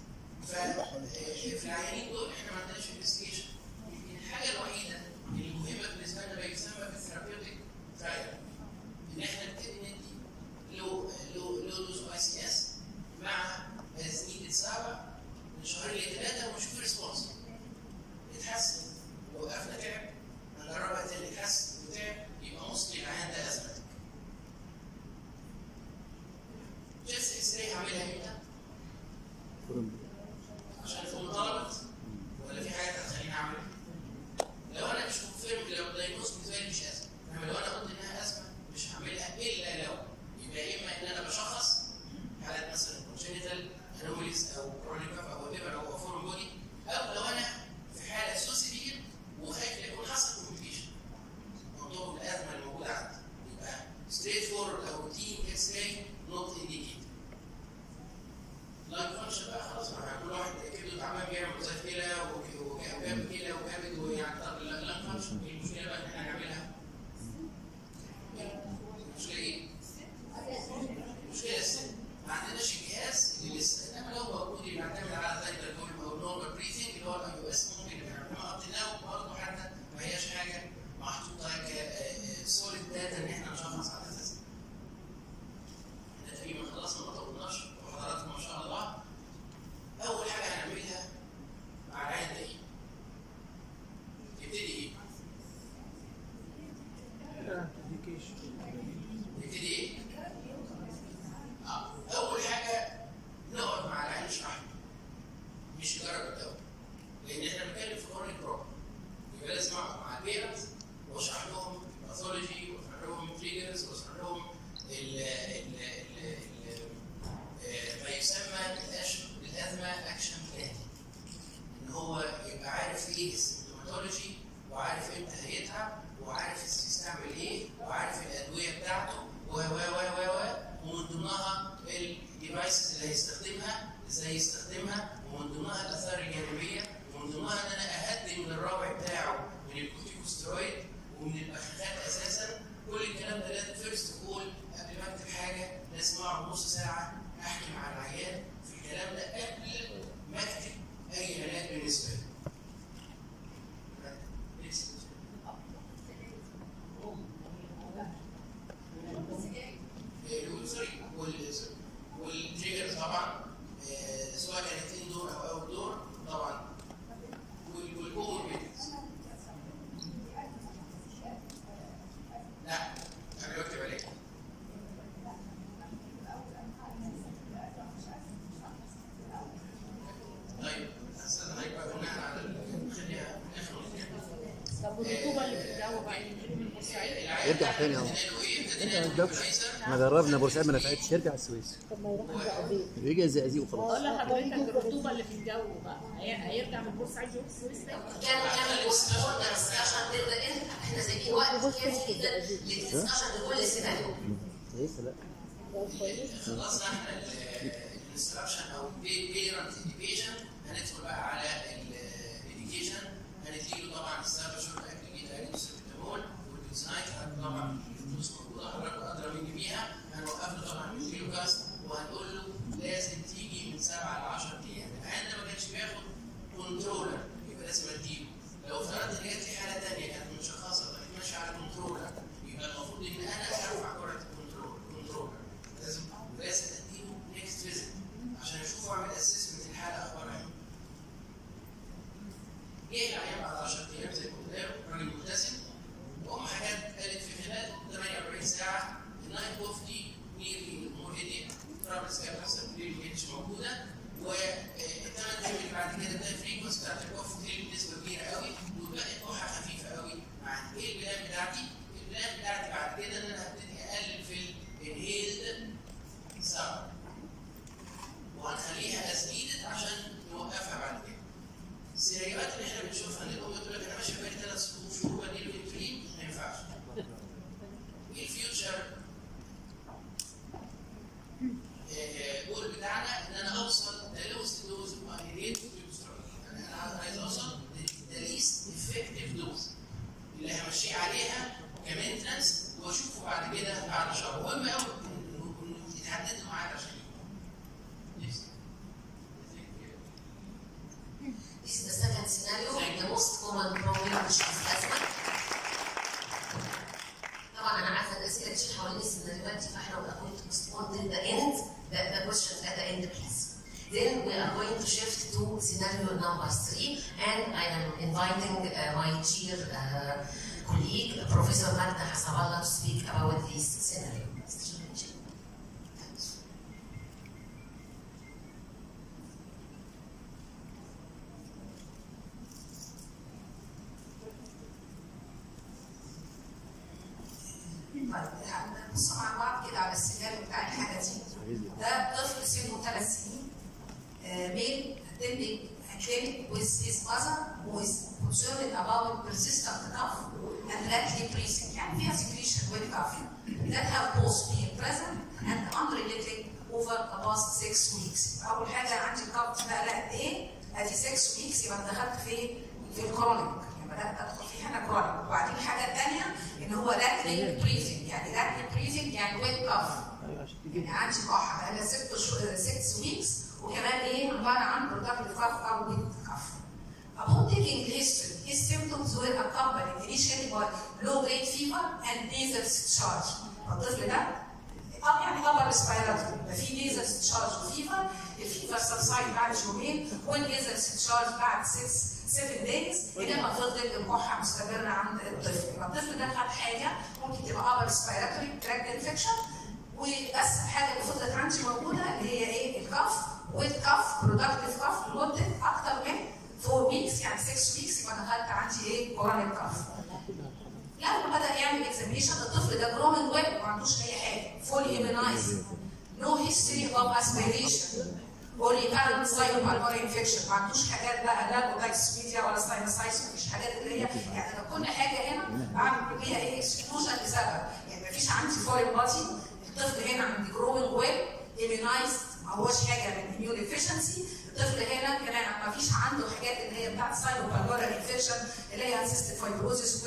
ففي العيانين دول احنا ما عندناش انفستيجيشن الحاجه الوحيده اللي مهمه بالنسبه لنا بقى يسمى في الثيرابيوتيك ترايل ان احنا نبتدي ندي لو لو لو دوز اي سي اس مع زميل سابع من شهرين لثلاثه ونشوف الريسبونس يتحسن لو وقفنا تعب نجربها تاني يتحسن وتعب يبقى مصري العيان ده ازمتك جلسه اكس راي هعملها امتى؟ عشان تكون طلبت ولا في حاجه هتخليني اعمل لو انا مش كونفيرم لو الدايجنوز بالنسبه لي مش ازمه انما لو انا قلت انها ازمه مش هعملها الا لو يبقى يا اما ان انا بشخص حالات مثلا كونجنتال انوميليز او كرونيك او وات او فورم بودي او لو انا في حاله سو سيفير وخايف يكون حصل كومبليكيشن موضوع الازمه الموجوده عندي يبقى ستريت فورورد او روتين اكس راي نوت انديكيت لا فانكشن بقى خلاص مع كل واحد كبده تعبان بيعمل وظائف كلى وجاب كلى وكبد ويعني طب لا فانكشن ايه المشكله بقى ان احنا نعملها؟ المشكله ايه؟ المشكله السن ما عندناش الجهاز اللي لسه انما لو موجود يبقى بيعتمد على ذلك الفوليوم او النورمال بريثنج اللي هو الاي او اس ممكن نعملها اب ناو برضه حتى ما هياش حاجه محطوطه كسوليد داتا ان احنا نشخص على اساسها. احنا تقريبا خلصنا ما طولناش وحضراتكم ما شاء الله اول حاجه هنعملها مع العيان ده ايه؟ يبتدي ايه؟ يبتدي ايه؟ آه. اول حاجه نقعد مع العيان نشرح له مش يجرب الدواء لان احنا بنتكلم في كرونيك بروبلم يبقى لازم اقعد مع البيرنتس واشرح لهم الباثولوجي واشرح لهم التريجرز واشرح لهم ال ال ال ال ما يسمى بالأش- بالازمه اكشن بلان ان هو يبقى عارف ايه السيمتوماتولوجي وعارف امتى هيتعب وعارف يستعمل ايه وعارف الادويه بتاعته و و و و و ومن ضمنها الديفايسز اللي هيستخدمها ازاي يستخدمها ومن ضمنها الاثار الجانبيه ومن ضمنها ان انا اهدي من الرابع بتاعه من الكورتيكوسترويد ومن البخاخات اساسا كل الكلام ده لازم فيرست كول قبل ما اكتب حاجه لازم اقعد نص ساعه احكي مع العيان في الكلام ده قبل ما اكتب اي علاج بالنسبه له. اليوزر والتريجر طبعا آه، سواء كانت اندور او اوت دور طبعا والكوموربيدز لا انا بكتب عليك طيب استاذ هيبقى بناء على ال- خليها في الاخر طب والرطوبه اللي في الجو بقى ينقلوا من بورسعيد يرجع تاني اهو انت ما تجاوبش احنا جربنا بورسعيد ما نفعتش يرجع السويس طب ما يروح الزقازيق يجي الزقازيق اقول وخلاص لحضرتك الرطوبه اللي في الجو بقى هي- هيرجع من بورسعيد يروح السويس تاني كان كان الدسكشن دسكشن تبدا انت احنا سايبين وقت كافي جدا للدسكشن لكل سيناريو كويسه لا خلصنا احنا الانستراكشن او بيرنت اديوكيشن هندخل بقى على الاديوكيشن هنديله طبعا السبب شغل اكتيفيتي الانستركتامول والبنسايت طبعا الفلوس موجوده حضرتك ادرى مني بيها هنوقف له طبعا نديله كاست وهنقول له لازم تيجي من سبعه ل 10 ايام العيان ده ما كانش بياخد كنترولر يبقى لازم اديله لو افترضت ان جات لي حاله ثانيه كانت مشخصه وكانت ماشيه على كنترولر يبقى المفروض ان انا ارفع جرعه الكنترول كنترولر لازم لازم اديله نيكست فيزيت عشان اشوف واعمل اسسمنت الحاله اخبارها ايه. scenario number three, and I am inviting uh, my dear uh, colleague, Professor Magda Hasabala, to speak about this scenario. طيب هنبص مع بعض كده على السيناريو بتاع الحاجه دي ده طفل سنه ثلاث سنين ميل attending a clinic with his mother who is concerned about persistent cough and rapidly breathing يعني فيها secretion with cough that have both been present and unrelated over the past six weeks اول حاجه عندي الكاف بقى قد ايه؟ ادي 6 weeks يبقى أنا دخلت في في الكرونيك يعني بدات ادخل في هنا كرونيك وبعدين الحاجه الثانيه ان هو rapidly breathing يعني rapidly breathing يعني with cough ايوه عشان تجيب يعني عندي كحه بقى لها ست شهور 6 ويكس وكمان ايه عباره عن productive cough او with cough. Upon taking history, his symptoms were accompanied initially by low grade fever and nasal discharge. الطفل ده اه يعني upper respiratory يبقى في nasal discharge وفيفر الفيفر سبسايد بعد يومين والنيزل discharge بعد 6 7 days انما فضلت الكحه مستمره عند الطفل يبقى الطفل ده خد حاجه ممكن تبقى upper respiratory tract infection وبس الحاجه اللي فضلت عندي موجوده اللي هي ايه الكف والكف برودكتيف كف لمده اكتر من 4 ويكس يعني 6 ويكس يبقى دخلت عندي ايه كورونيك كف لما بدا يعمل اكزامينشن الطفل ده جرومنج ويب ما عندوش اي حاجه فولي ايمينايز نو هيستوري اوف اسبيريشن اولي كان سايتوبالمونري انفكشن ما عندوش حاجات بقى لا بوتاكسميديا ولا ساينسايتس مفيش حاجات اللي هي يعني لو كل حاجه هنا بعمل بيها ايه اكسكلوجن لسبب يعني مفيش عندي فورين بادي الطفل هنا عندي جرومنج ويب ايمينايزد ما هوش حاجه من اميون افشنسي الطفل هنا كمان ما فيش عنده حاجات اللي هي بتاعت ساينوبالمونري انفكشن اللي هي سيستم فايبروزيس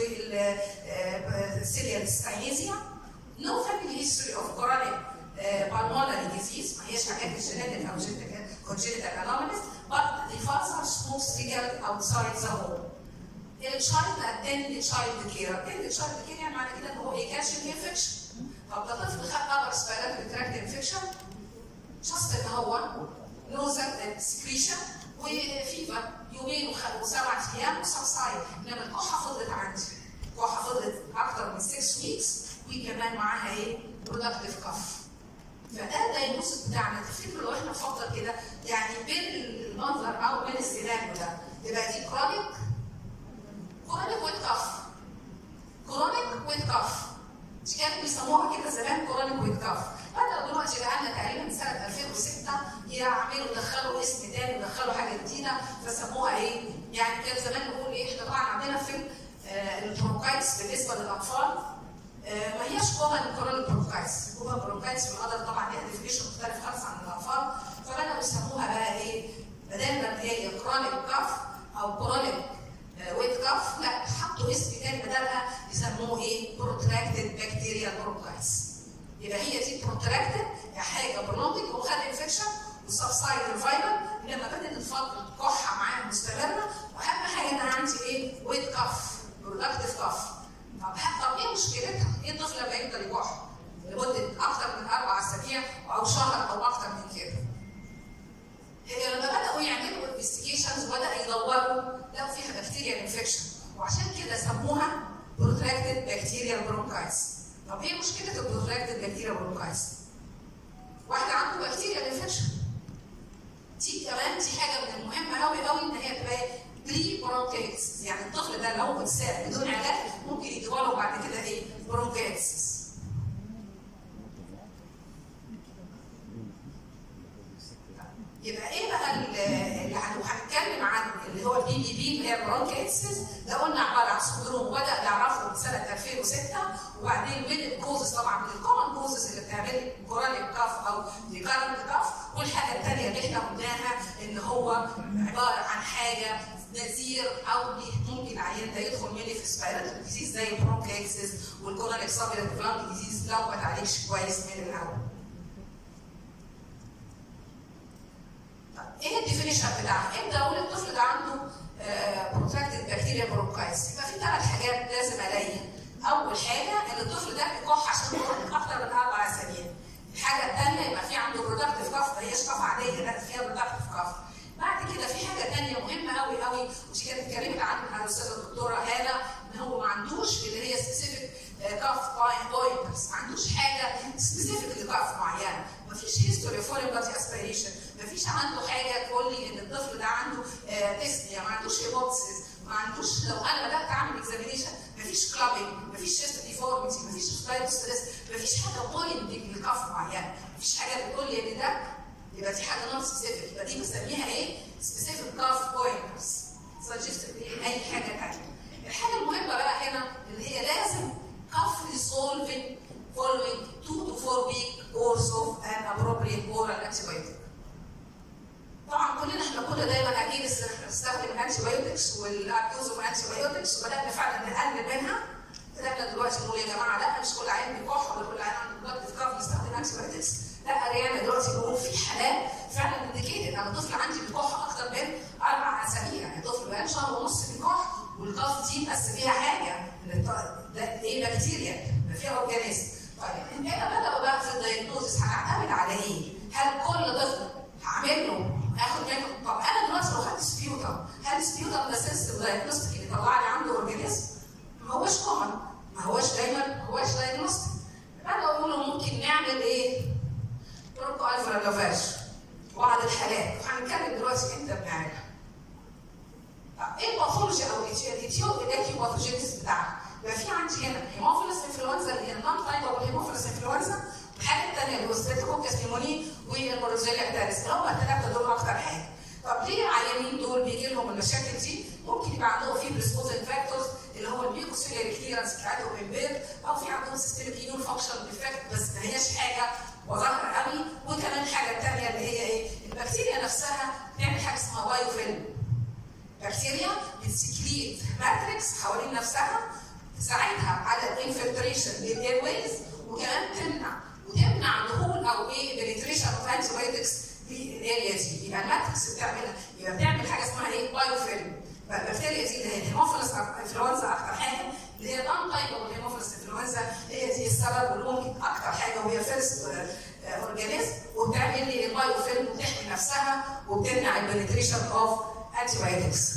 والسيليال ستاينيزيا نو فاميلي هيستوري اوف كورونيك pulmonary disease ما هيش حاجات genetic او congenital anomalies but the father smokes cigarette outside the home. الشايلد attend child care attend child care يعني معنى كده ان هو ايه كاتش انفكشن طب ده طفل خد upper respiratory tract infection جاست ان هو نوزل سكريشن وفيفر يومين وخ- وسبع ايام وسبسايد انما الكحه فضلت عندي الكحه فضلت اكتر من 6 ويكس وكمان معاها ايه؟ برودكتيف كف فده الدايجنوستس بتاعنا تفتكروا لو احنا نفكر كده يعني بين المنظر او بين السيناريو ده تبقى دي كرونيك كرونيك ويت كف كرونيك ويت كف دي كانوا بيسموها كده زمان كرونيك ويت كف بدأوا دلوقتي بقى لنا تقريبا من سنه 2006 يعملوا يدخلوا اسم تاني يدخلوا حاجه جديده فسموها ايه؟ يعني كان زمان نقول ايه احنا طبعا عندنا في آه، البرونكايتس بالنسبه للاطفال آه، ما هياش كومن كورونيك برونكايتس كومن برونكايتس في القدر طبعا ليها ديفينيشن مختلف خالص عن الاطفال فبداوا يسموها بقى ايه؟ بدل ما هي كرونيك كاف او كرونيك ويت كاف لا حطوا اسم تاني بدلها يسموه ايه؟ بروتراكتد بكتيريا برونكايتس يبقى هي دي بروتراكتد حاجه برونتك هو خد انفكشن وسبسايد الفايبر لما بدات الفتره كحه معاها مستمره واهم حاجه ان انا عندي ايه؟ ويت كاف برودكتيف كاف طب طب ايه مشكلتها؟ ايه الطفل لما يفضل يكح لمده اكثر من اربع اسابيع او شهر او اكثر من كده؟ هي لما بداوا يعملوا انفستيجيشنز وبدا يدوروا لقوا فيها بكتيريا انفكشن وعشان كده سموها بروتراكتد بكتيريا برونكايتس طب ايه مشكله البروتراكتد بكتيريا برونكايتس؟ واحد عنده بكتيريا انفكشن دي كمان دي حاجه من المهمه قوي قوي ان هي تبقى بري برونكيتس يعني الطفل ده لو اتساب بدون علاج ممكن يجيله بعد كده ايه؟ برونكيتس يبقى ايه بقى ال- اللي هن- هنتكلم عن اللي هو البي بي بي اللي هي برونكيتسس ده قلنا عباره عن سندروم وبدا نعرفه من سنه 2006 وبعدين من الكوزز طبعا من الكومن كوزز اللي بتعمل كورونيك كاف او ريكارنت كاف والحاجه الثانيه اللي احنا قلناها ان هو عباره عن حاجه نزير او ممكن العيان ده يدخل مني في سبايرال ديزيز زي البرونكيتسس والكورونيك سابيلت بلانك ديزيز لو ما اتعالجش كويس من الاول. ايه الديفينيشن بتاعها؟ امتى اقول الطفل ده عنده بروتراكتد بكتيريا برونكايتس؟ يبقى في ثلاث حاجات لازم الاقيها. اول حاجه ان الطفل ده بيكح عشان يكح اكتر من اربع اسابيع. الحاجه الثانيه يبقى في عنده برودكتيف كاف ما هياش كاف عاديه لا فيها برودكتيف كاف. بعد كده في حاجه ثانيه حاجه ما عندوش هيبوتسيس ما عندوش لو انا بدات اعمل اكزامينيشن مفيش كلابنج مفيش شيست ديفورميتي مفيش سبايد ستريس مفيش حاجه بوينتنج لكف معين مفيش حاجه بتقول لي ان ده يبقى دي حاجه نون سبيسيفيك يبقى دي بسميها ايه؟ سبيسيفيك كاف بوينترز سجست اي حاجه ثانيه الحاجه المهمه بقى هنا اللي هي لازم كف ريسولفنج following 2 to 4 week course of an appropriate oral antibiotic. طبعا كلنا احنا كنا دايما اكيد نستخدم الانتي بايوتكس والابيوز اوف انتي بايوتكس وبدانا فعلا نقلل منها بدانا دلوقتي نقول يا جماعه لا مش كل عيان بيكح ولا كل عيان عنده بلاد كاف نستخدم انتي بايوتكس لا رجعنا دلوقتي نقول في حالات فعلا انديكيتد انا الطفل عندي بيكح اكتر من اربع اسابيع يعني الطفل بقى شهر ونص بيكح والكاف دي بس فيها حاجه ده ايه بكتيريا ده فيها اورجانيزم طيب هنا بداوا بقى في الدايجنوزس هنعتمد على ايه؟ هل كل طفل هعمل له اخد منه طب انا دلوقتي لو خدت سبيوتم هل سبيوتم ده سيستم دايجنوستيك اللي طلع لي عنده اورجانيزم؟ ما هوش كومن ما هوش دايما ما هوش دايجنوستيك بداوا يقولوا ممكن نعمل ايه؟ بروكو الفا لافاج بعض الحالات وهنتكلم دلوقتي امتى بنعملها. طب ايه الباثولوجي او الايتيو باثوجينيس بتاعها؟ يبقى في عندي هنا هيموفيلس انفلونزا اللي هي النون تايب هيموفيلس انفلونزا الحاجه الثانيه اللي هو ستريبتوكوكس نيموني والمورزيلا بتاريس هم الثلاثه دول اكتر حاجه طب ليه العيانين دول بيجي لهم المشاكل دي؟ ممكن يبقى عندهم في بريسبوزنج فاكتورز اللي هو الميوكوسيلري كليرنس بتاعتهم امبير او في عندهم سيستميك ايمون فانكشن ديفكت بس ما هياش حاجه وظاهره قوي وكمان الحاجه الثانيه اللي هي ايه؟ البكتيريا نفسها بتعمل حاجه اسمها بايوفيلم بكتيريا بتسكريت ماتريكس حوالين نفسها تساعدها على الانفلتريشن للاير ويز وكمان تمنع وتمنع دخول او ايه بنتريشن اوف انتي بايوتكس في الاريا دي يبقى الماتريكس بتعملها يبقى بتعمل حاجه اسمها ايه بايوفيلم البكتيريا دي اللي هي الهيموفيلس انفلونزا اكتر حاجه اللي هي نون تايب او الهيموفيلس انفلونزا هي دي السبب واللي ممكن اكتر حاجه وهي فيرست اورجانيزم وبتعمل لي البايوفيلم وبتحمي نفسها وبتمنع البنتريشن اوف انتي بايوتكس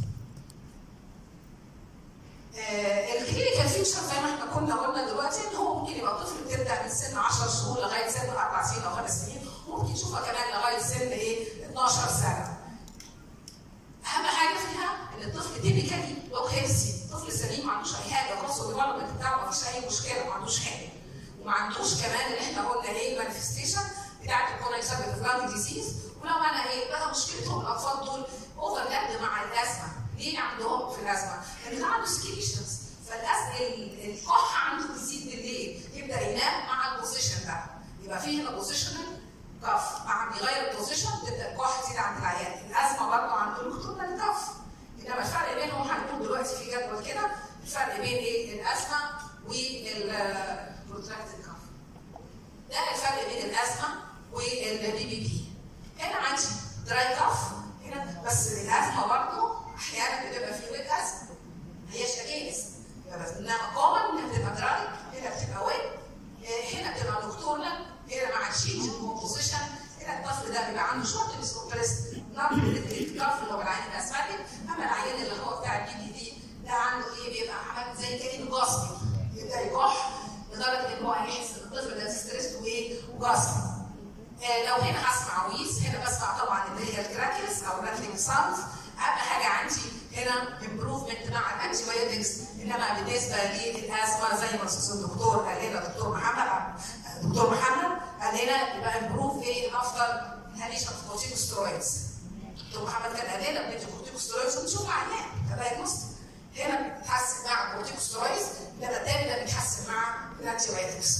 الكلينيكال فيوتشر زي ما احنا كنا قلنا دلوقتي ان هو ممكن يبقى الطفل بتبدا من سن 10 شهور لغايه سن 4 سنين او 5 سنين وممكن تشوفها كمان لغايه سن ايه 12 سنه. اهم حاجه فيها ان الطفل تيبيكالي لو هيلثي طفل سليم ما عندوش اي حاجه خلاص الديفلوبمنت بتاعه ما فيش اي مشكله ما عندوش حاجه وما عندوش كمان اللي احنا قلنا ايه مانيفستيشن بتاعت الكورونا يسبب لانج ديزيز ولو انا ايه بقى مشكلتهم الاطفال دول اوفرلاب مع الازمه ليه عندهم في الازمه؟ لان عنده سكريشنز الكح عنده بيزيد بالليل يبدا ينام مع البوزيشن ده يبقى في هنا بوزيشنال كف مع بيغير البوزيشن تبدا الكح تزيد عند العيان الازمه برضه عنده نكتورنال كف انما الفرق بينهم هنقول دلوقتي في جدول كده الفرق بين ايه الازمه والبروتراكتد كف ده الفرق بين الازمه والبي بي بي هنا عندي دراي كف هنا بس الازمه برضه احيانا بتبقى في ويت ازمه ما هياش اجينست انما كومن انها بتبقى دراي هنا بتبقى ويت هنا بتبقى نكتورنال هنا مع تشينج كومبوزيشن هنا الطفل ده بيبقى عنده شورت ديسكوبريس نون الكف اللي هو العين الاسفلتي اما العيان اللي هو بتاع البي دي دي ده عنده ايه بيبقى عامل زي كانه جاصبي يبدا يكح لدرجه ان هو هيحس ان الطفل ده ستريس وايه وجاصبي آه لو هنا هسمع ويز هنا بسمع طبعا اللي هي الكراكلز او الراتلينج ساوندز اهم حاجه عندي هنا امبروفمنت مع الانتي بايوتكس انما بالنسبه للازمه زي ما استاذ الدكتور قال لنا دكتور محمد دكتور محمد قال لنا يبقى امبروف ايه افضل انهاليشن اوف كورتيكوسترويدز دكتور محمد كان قال لنا بندي كورتيكوسترويدز ونشوف عيان كدايجنوستيك هنا بتتحسن مع الكورتيكوسترويدز انما التاني ده بيتحسن مع الانتي بايوتكس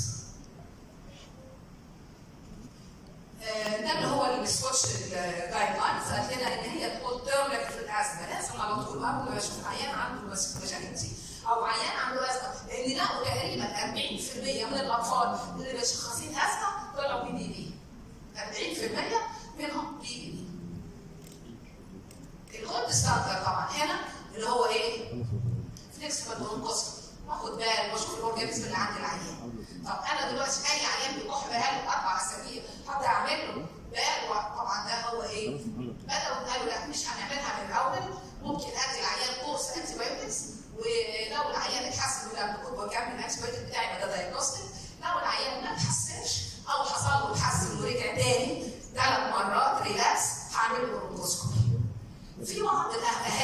ده اللي هو السويتش جايد لاينز قالت لنا ان هي تقول تيرم في الازمه لازم على طول قبل ما اشوف عيان عنده مشاكل دي او عيان عنده ازمه لان لقوا تقريبا 40% من الاطفال اللي مشخصين ازمه طلعوا بي بي بي 40% منهم بي بي بي الجولد ستاندر طبعا هنا اللي هو ايه؟ فليكسبل برونكوسكوبي باخد بال واشوف الاورجانيزم اللي عند العيان طب انا دلوقتي اي عيان بيكح بقاله اربع اسابيع هبدا اعمل له بقاله طبعا ده هو ايه؟ بداوا قالوا لا مش هنعملها من الاول ممكن ادي العيان كورس انتي بايوتكس ولو العيان اتحسن من قبل كنت بكمل الانتي بايوتك بتاعي يبقى ده دايجنوستيك لو العيان ما اتحسنش او حصل له تحسن ورجع تاني ثلاث مرات ريلاكس هعمل له برونكوسكوبي في بعض الاهالي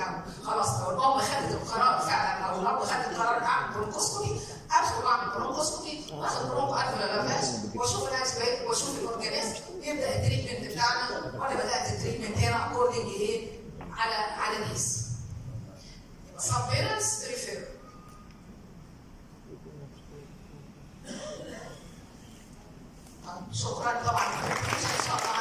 يعني خلاص لو الام خدت القرار فعلا او الاب خد القرار اعمل برونكوسكوبي ادخل واعمل برونكوسكوبي واخد برونكو الف لافاج واشوف الانتيبيوتيك واشوف الاورجانيزم يبدا التريتمنت بتاعنا وانا بدات التريتمنت هنا اكوردنج ايه على على الهيس سبيرنس ريفير شكرا طبعا ان شاء الله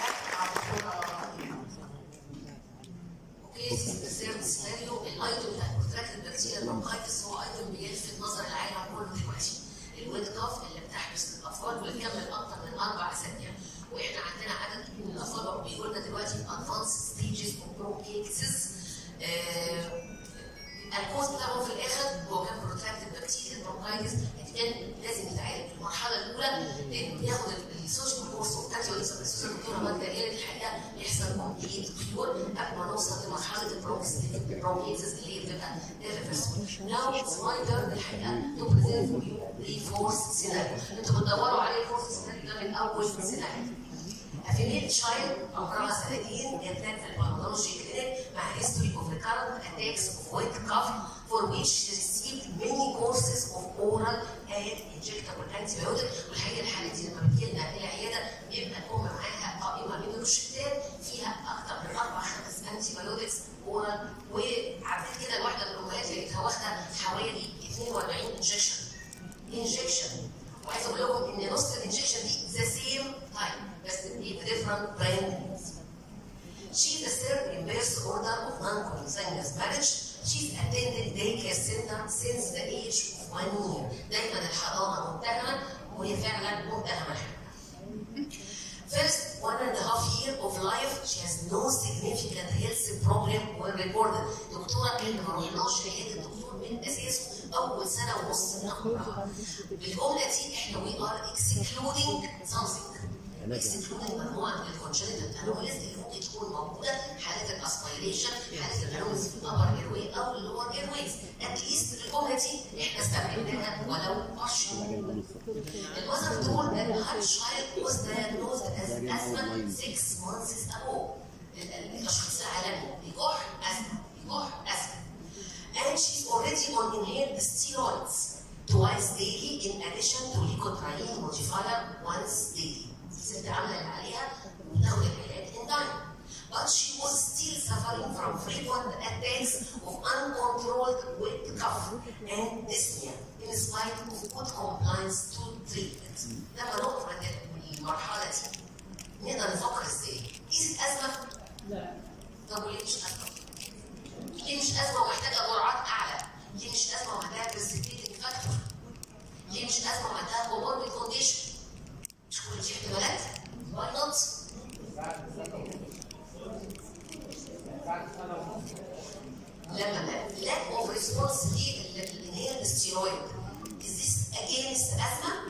اوكي الثيرد سيناريو الايتم بتاع الكونتراكت بكتيريا برونكايتس هو ايتم بيلفت نظر العالم كله دلوقتي الويت كاف اللي بتحبس الاطفال وبتكمل اكتر من اربع اسابيع واحنا عندنا عدد كبير من الاطفال بقوا بيقولوا لنا دلوقتي ادفانس ستيجز اوف برونكيتس الكوز بتاعهم في الاخر هو كان بروتراكتد بكتيريا برونكايتس كان لازم يتعالج في المرحله الاولى لانه بياخد السوشيال كورس اوف انتي الاستاذ الدكتوره ماجده قالت الحقيقه بيحصل كومبليت كيور قبل ما نوصل لمرحله البرونكيتس اللي هي بتبقى irreversible. ناو سلايدر الحقيقه تو بريزنت ريفورس سيناريو انتوا بتدوروا عليه الفورس سيناريو ده من اول سيناريو A تشايلد عمرها سنتين جت في الباثولوجي كلينيك مع history of recurrent attacks of wet cough for which she received many courses of oral and injectable antibiotic والحقيقه الحاله دي لما بتجي لنا العياده بيبقى الام معاها قائمه من الروشتات فيها اكثر من اربع خمس انتيبيوتكس اورال وعديت كده الواحده من الامهات لقيتها واخده حوالي 42 انجكشن انجكشن وعايزه اقول لكم ان نص الانجكشن دي ذا سيم تايم بس بديفرنت براند She's a third in birth order of non-consanguineous marriage. She's attended daycare center since the age of one year. دايما الحضانة متهمة وهي فعلا متهمة First one and a half year of life, she has no significant health problem were reported. دكتورة احنا ما رحناش عيادة الدكتور من اساسه اول سنة ونص من عمرها. بالجملة دي احنا we are excluding something. excluding مجموعة من الكونجنتال انوماليز اللي ممكن تكون موجودة حالة الاسبيريشن، حالة الانوماليز في الابر ايروي او اللور ايرويز. اتليست الجملة دي احنا استبعدناها ولو partial. It was told that her child was diagnosed as asthma six months ago. التشخيص العالمي لجح asthma لجح asthma. And she's already on inhaled steroids twice daily in addition to leukotriene modifier once daily. الست عامله اللي عليها وتاخد العلاج in time. But she was still suffering from frequent attacks of uncontrolled wet cough and dyspnea in spite of good compliance to treatment. لما نقف عند المرحلة دي نقدر نفكر ازاي؟ قيس أزمة؟ لا طب وليه مش أزمة؟ ليه مش أزمة ومحتاجة جرعات أعلى؟ ليه مش أزمة ومحتاجة بريسبيتنج فاكتور؟ ليه مش أزمة ومحتاجة كوموربيد كونديشن؟ مش كل دي احتمالات؟ واي نوت؟ لما lack of response للانهيل الستيرويد is this against أزمة؟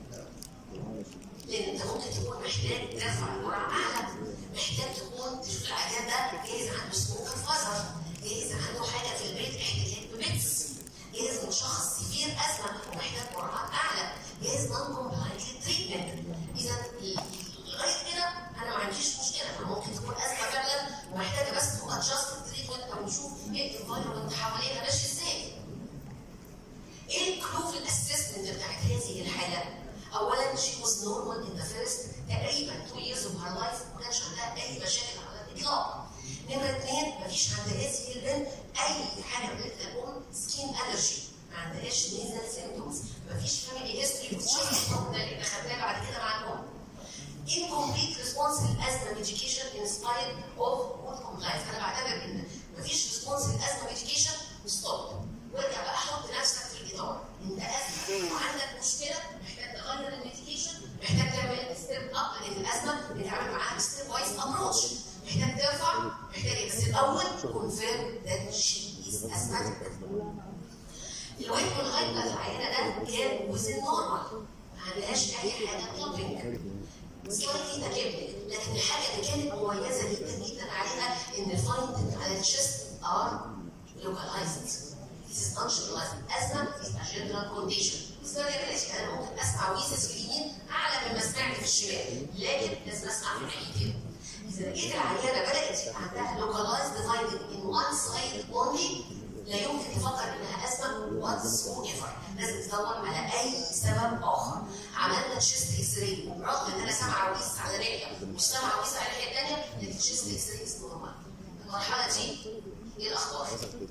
لان انت ممكن تكون محتاج ترفع الجرعه اعلى محتاج تكون تشوف العيان ده جايز عنده سموكر فازر جايز عنده حاجه في البيت احتياج بميكس جايز مشخص سيفير ازمه ومحتاج جرعات اعلى جايز نون كومبلاينت تريتمنت اذا لغايه كده انا ما عنديش مشكله ممكن تكون ازمه فعلا ومحتاجه بس تو ادجست تريتمنت او نشوف ايه الانفايرمنت حواليها ماشي ازاي ايه الكلو في الاسسمنت بتاعت هذه الحاله؟ اولا she was normal in the first تقريبا 2 years of her life ما كانش عندها اي مشاكل على الاطلاق. نمره اثنين ما فيش عند هذه البنت اي حاجه من الام سكين الرجي ما عندهاش نيزل سيمتومز ما فيش فاميلي هيستوري بتشخص ده اللي احنا خدناه بعد كده مع الام. incomplete response للازمه ميديكيشن in spite of good compliance انا بعتبر ان ما فيش ريسبونس للازمه ميديكيشن ستوب وارجع بقى حط نفسك في الاطار انت ازمه وعندك مشكله محتاج تغير الميديكيشن محتاج تعمل ستيب اب لان الازمه نتعامل معاها بستيب وايز ابروتش محتاج ترفع محتاج بس الاول كونفيرم ذات شي از ازمتك الويت والهايت بتاعت العينه ده كان وزن نورمال ما عندهاش اي حاجه كلوبينج سلايدلي تكمل لكن الحاجه اللي كانت مميزه جدا جدا عليها ان الفايندنج على الشيست ار localized This is not generalized. Asthma is a general condition. variability انا ممكن اسمع ويسس في اليمين اعلى مما سمعت في الشمال لكن لازم اسمع في الناحيتين. اذا لقيت العيانه بدات عندها localized dividing in one side only لا يمكن تفكر انها ازمه واتس ايفر لازم تدور على اي سبب اخر عملنا تشيست اكس راي وبرغم ان انا سامعه ويس على ناحيه مش سامعه ويس على الناحيه الثانيه لكن التشيست اكس راي از نورمال المرحله دي ايه الاخبار؟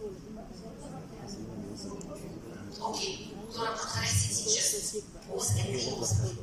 اوكي دكتوره بتقترح سي تي تشيست واسالني واسالني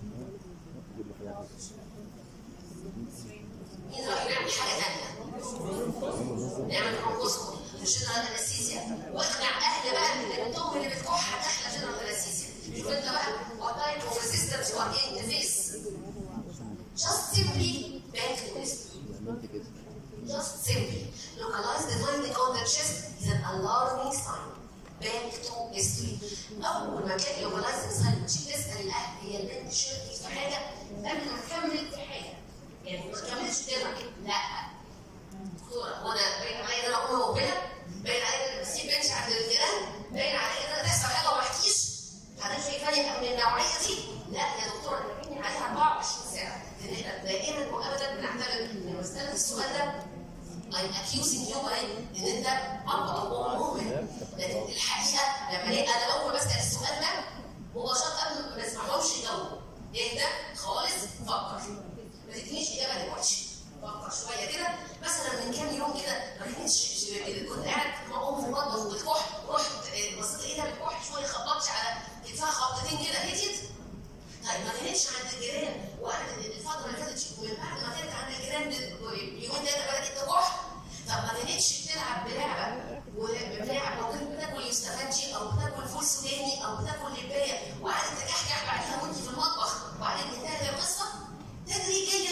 مين رايه نعمل حاجه ثانيه؟ نعمل برونكوسكوبي جنرال انستيزيا واقنع اهل بقى ان بنتهم اللي بتكح داخله جنرال انستيزيا شوف انت بقى what type of resistance you are in the face just simply bank mystery عملت كده just simply localize the finding on the chest is an alarming sign back to history اول ما تلاقي localizing sign تيجي تسال الاهل هي البنت شركت في حاجه قبل ما تكمل في حاجه يعني ما تكملش تلعب لا دكتوره وانا باين عليا ان انا اقول ربنا باين عليا ان انا بسيب بنتي عند الجيران باين عليا ان انا تحصل حاجه وما احكيش حضرتك شايفاني من النوعيه دي لا يا دكتوره انا بعيني عليها 24 ساعه لان احنا دائما وابدا بنعتبر ان مساله السؤال ده I'm accusing you by ان انت اب او ام مؤمن لكن الحقيقه لما الاقي انا اول ما اسال السؤال ده مباشره ما اسمعهمش يجاوبوا اهدى خالص فكر ما تدينيش اجابه دلوقتي فكر شويه كده مثلا من كام يوم كده ما كنتش كنت قاعد مع امي في المطبخ وبتكح رحت بصيت لقيتها بتكح شويه خبطت على كتفها خبطتين كده هديت طيب ما كانتش عند الجيران وقعدت الفتره اللي فاتت ومن بعد ما كانت عند الجيران يومين ثلاثه بدات تكح طب ما كانتش بتلعب بلعبه وبلعب لو كانت بتاكل يوستفندي او بتاكل فول سوداني او بتاكل لبايه وقعدت تكحكح بعدها وانت في المطبخ وبعدين انتهت القصه تدريجيا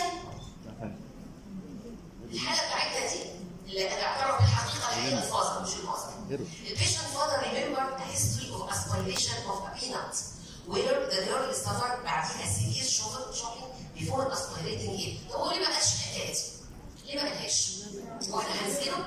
الحاله بتاعتها دي اللي اعترف بالحقيقه اللي هي الفاظه مش المصدر البيشنت father remembered a history of aspiration of a peanut where the girl discovered بعديها severe shopping before aspirating it طب هو ليه ما قالش الحكايه دي؟ ليه ما قالهاش؟ هو احنا هنسكنه؟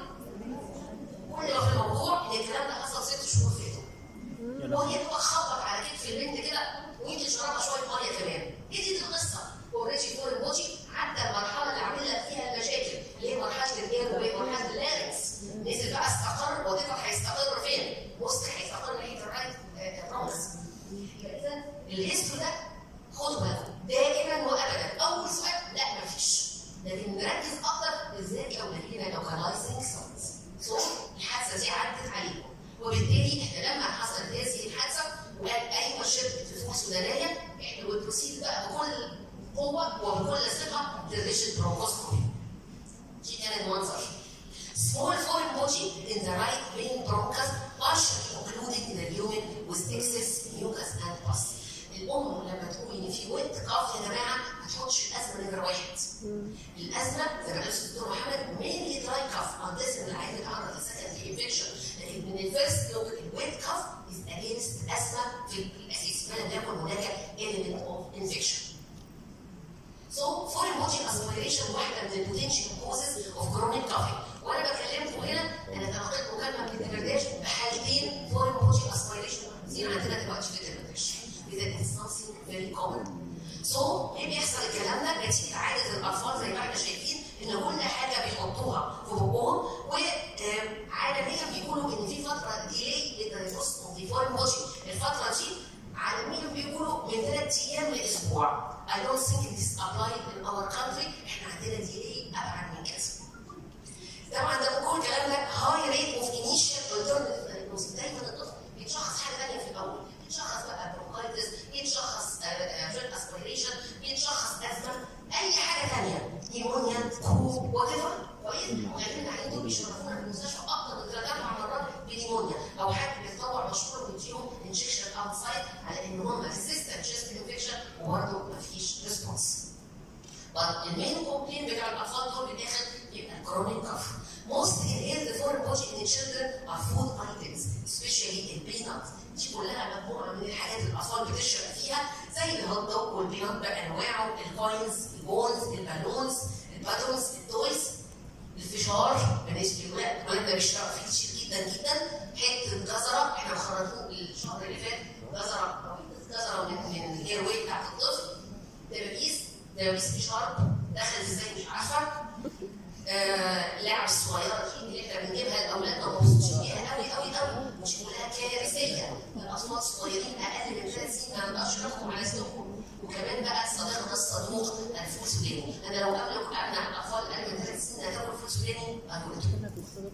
كل ما في الموضوع ان الكلام ده حصل ست شهور فاتوا وهي تبقى خبط على كتف البنت كده ويمكن شربها شويه ميه كمان هي دي القصه اوريدي فور البوجي عدى المرحله اللي عامل لك فيها المشاكل اللي هي مرحله الجير وهي مرحله اللارنكس نزل بقى استقر وتفر هيستقر فين؟ وسط هيستقر ناحيه الرايت برونكس اذا الهيستوري ده خدوا بالكم دائما وابدا اول سؤال لا مفيش لكن نركز اكتر بالذات لو لقينا لوكالايزنج ساينز سو الحادثه دي عدت عليكم وبالتالي احنا لما حصلت هذه الحادثه وقال ايوه شركه الفول السودانيه احنا بنبروسيد بقى بكل قوه وبكل ثقه للريشد برونكوسكوبي دي كانت منظر small foreign body in the right main bronchus partially occluded in the lumen with excess mucus and pus. الام لما تقول ان في ويت كاف يا جماعه ما تحطش الازمه نمره واحد. الازمه زي ما قال الدكتور محمد مينلي دراي كاف unless ان العيان يتعرض لسكندري انفكشن لكن من الفيرست لوك الويت كاف is against ازمه في الاساس ما لم يكن هناك element of infection. So foreign body aspiration واحده من البوتنشال كوزز اوف كرونيك كافينج وانا بكلمكم هنا انا تلقيت مكالمه من الدرداش بحالتين فورين بودي اسبيريشن موجودين عندنا دلوقتي في الدرداش اذا it's something very common سو ليه بيحصل الكلام ده؟ نتيجه عاده الاطفال زي ما احنا شايفين ان كل حاجه بيحطوها في بقهم وعالميا بيقولوا ان في فتره ديلي للدايجنوستس اوف ذا فورين بودي الفتره دي عالميا بيقولوا من ثلاث ايام لاسبوع I don't think it is applied in our country احنا عندنا ديلي ابعد من كده طبعا ده بكل الكلام ده هاي ريت اوف انيشال alternative diagnosis دايما الطفل بيتشخص حاجه ثانيه في الاول بيتشخص بقى برونكايتس بيتشخص جيت اسبيريشن بيتشخص ازمه اي حاجه ثانيه نيمونيا كو وات ايفر كويس وغالبا العيال دول بيشرفونا في المستشفى اكتر من ثلاث اربع مرات بنيمونيا او حد بيتطوع مشهور ويديهم انجكشن اوتسايد على ان هم ريزيستنت شيست انفكشن وبرضه مفيش ريسبونس المين كومبلين بتاع الاطفال دول في الاخر يبقى الكرونيك كف Most inhaled foreign body in children are food items, especially in peanut. دي كلها مجموعه من الحاجات اللي الاطفال بتشرب فيها زي الهوت دوج والبينات بانواعه، الكوينز، البونز، البالونز، الباتونز، التويز، الفشار بالنسبه للولاد، الولاد بيشربوا فيه كتير جدا جدا، حته جزره احنا مخرجين الشهر اللي فات جزره جزره من من الهير واي بتاعت الطفل دبابيس دبابيس فشار دخل ازاي مش عارفه اللعب الصغيره دي اللي احنا بنجيبها لاولادنا ومبسوطين بيها قوي قوي قوي مش كلها كارثيه الاطفال الصغيرين اقل من ثلاث سنين ما نقدرش نحكم على سلوكهم وكمان بقى صديقنا الصدوق الفول سوداني انا لو قبل امنع الاطفال اقل من ثلاث سنين هتاكل فول سوداني هاكله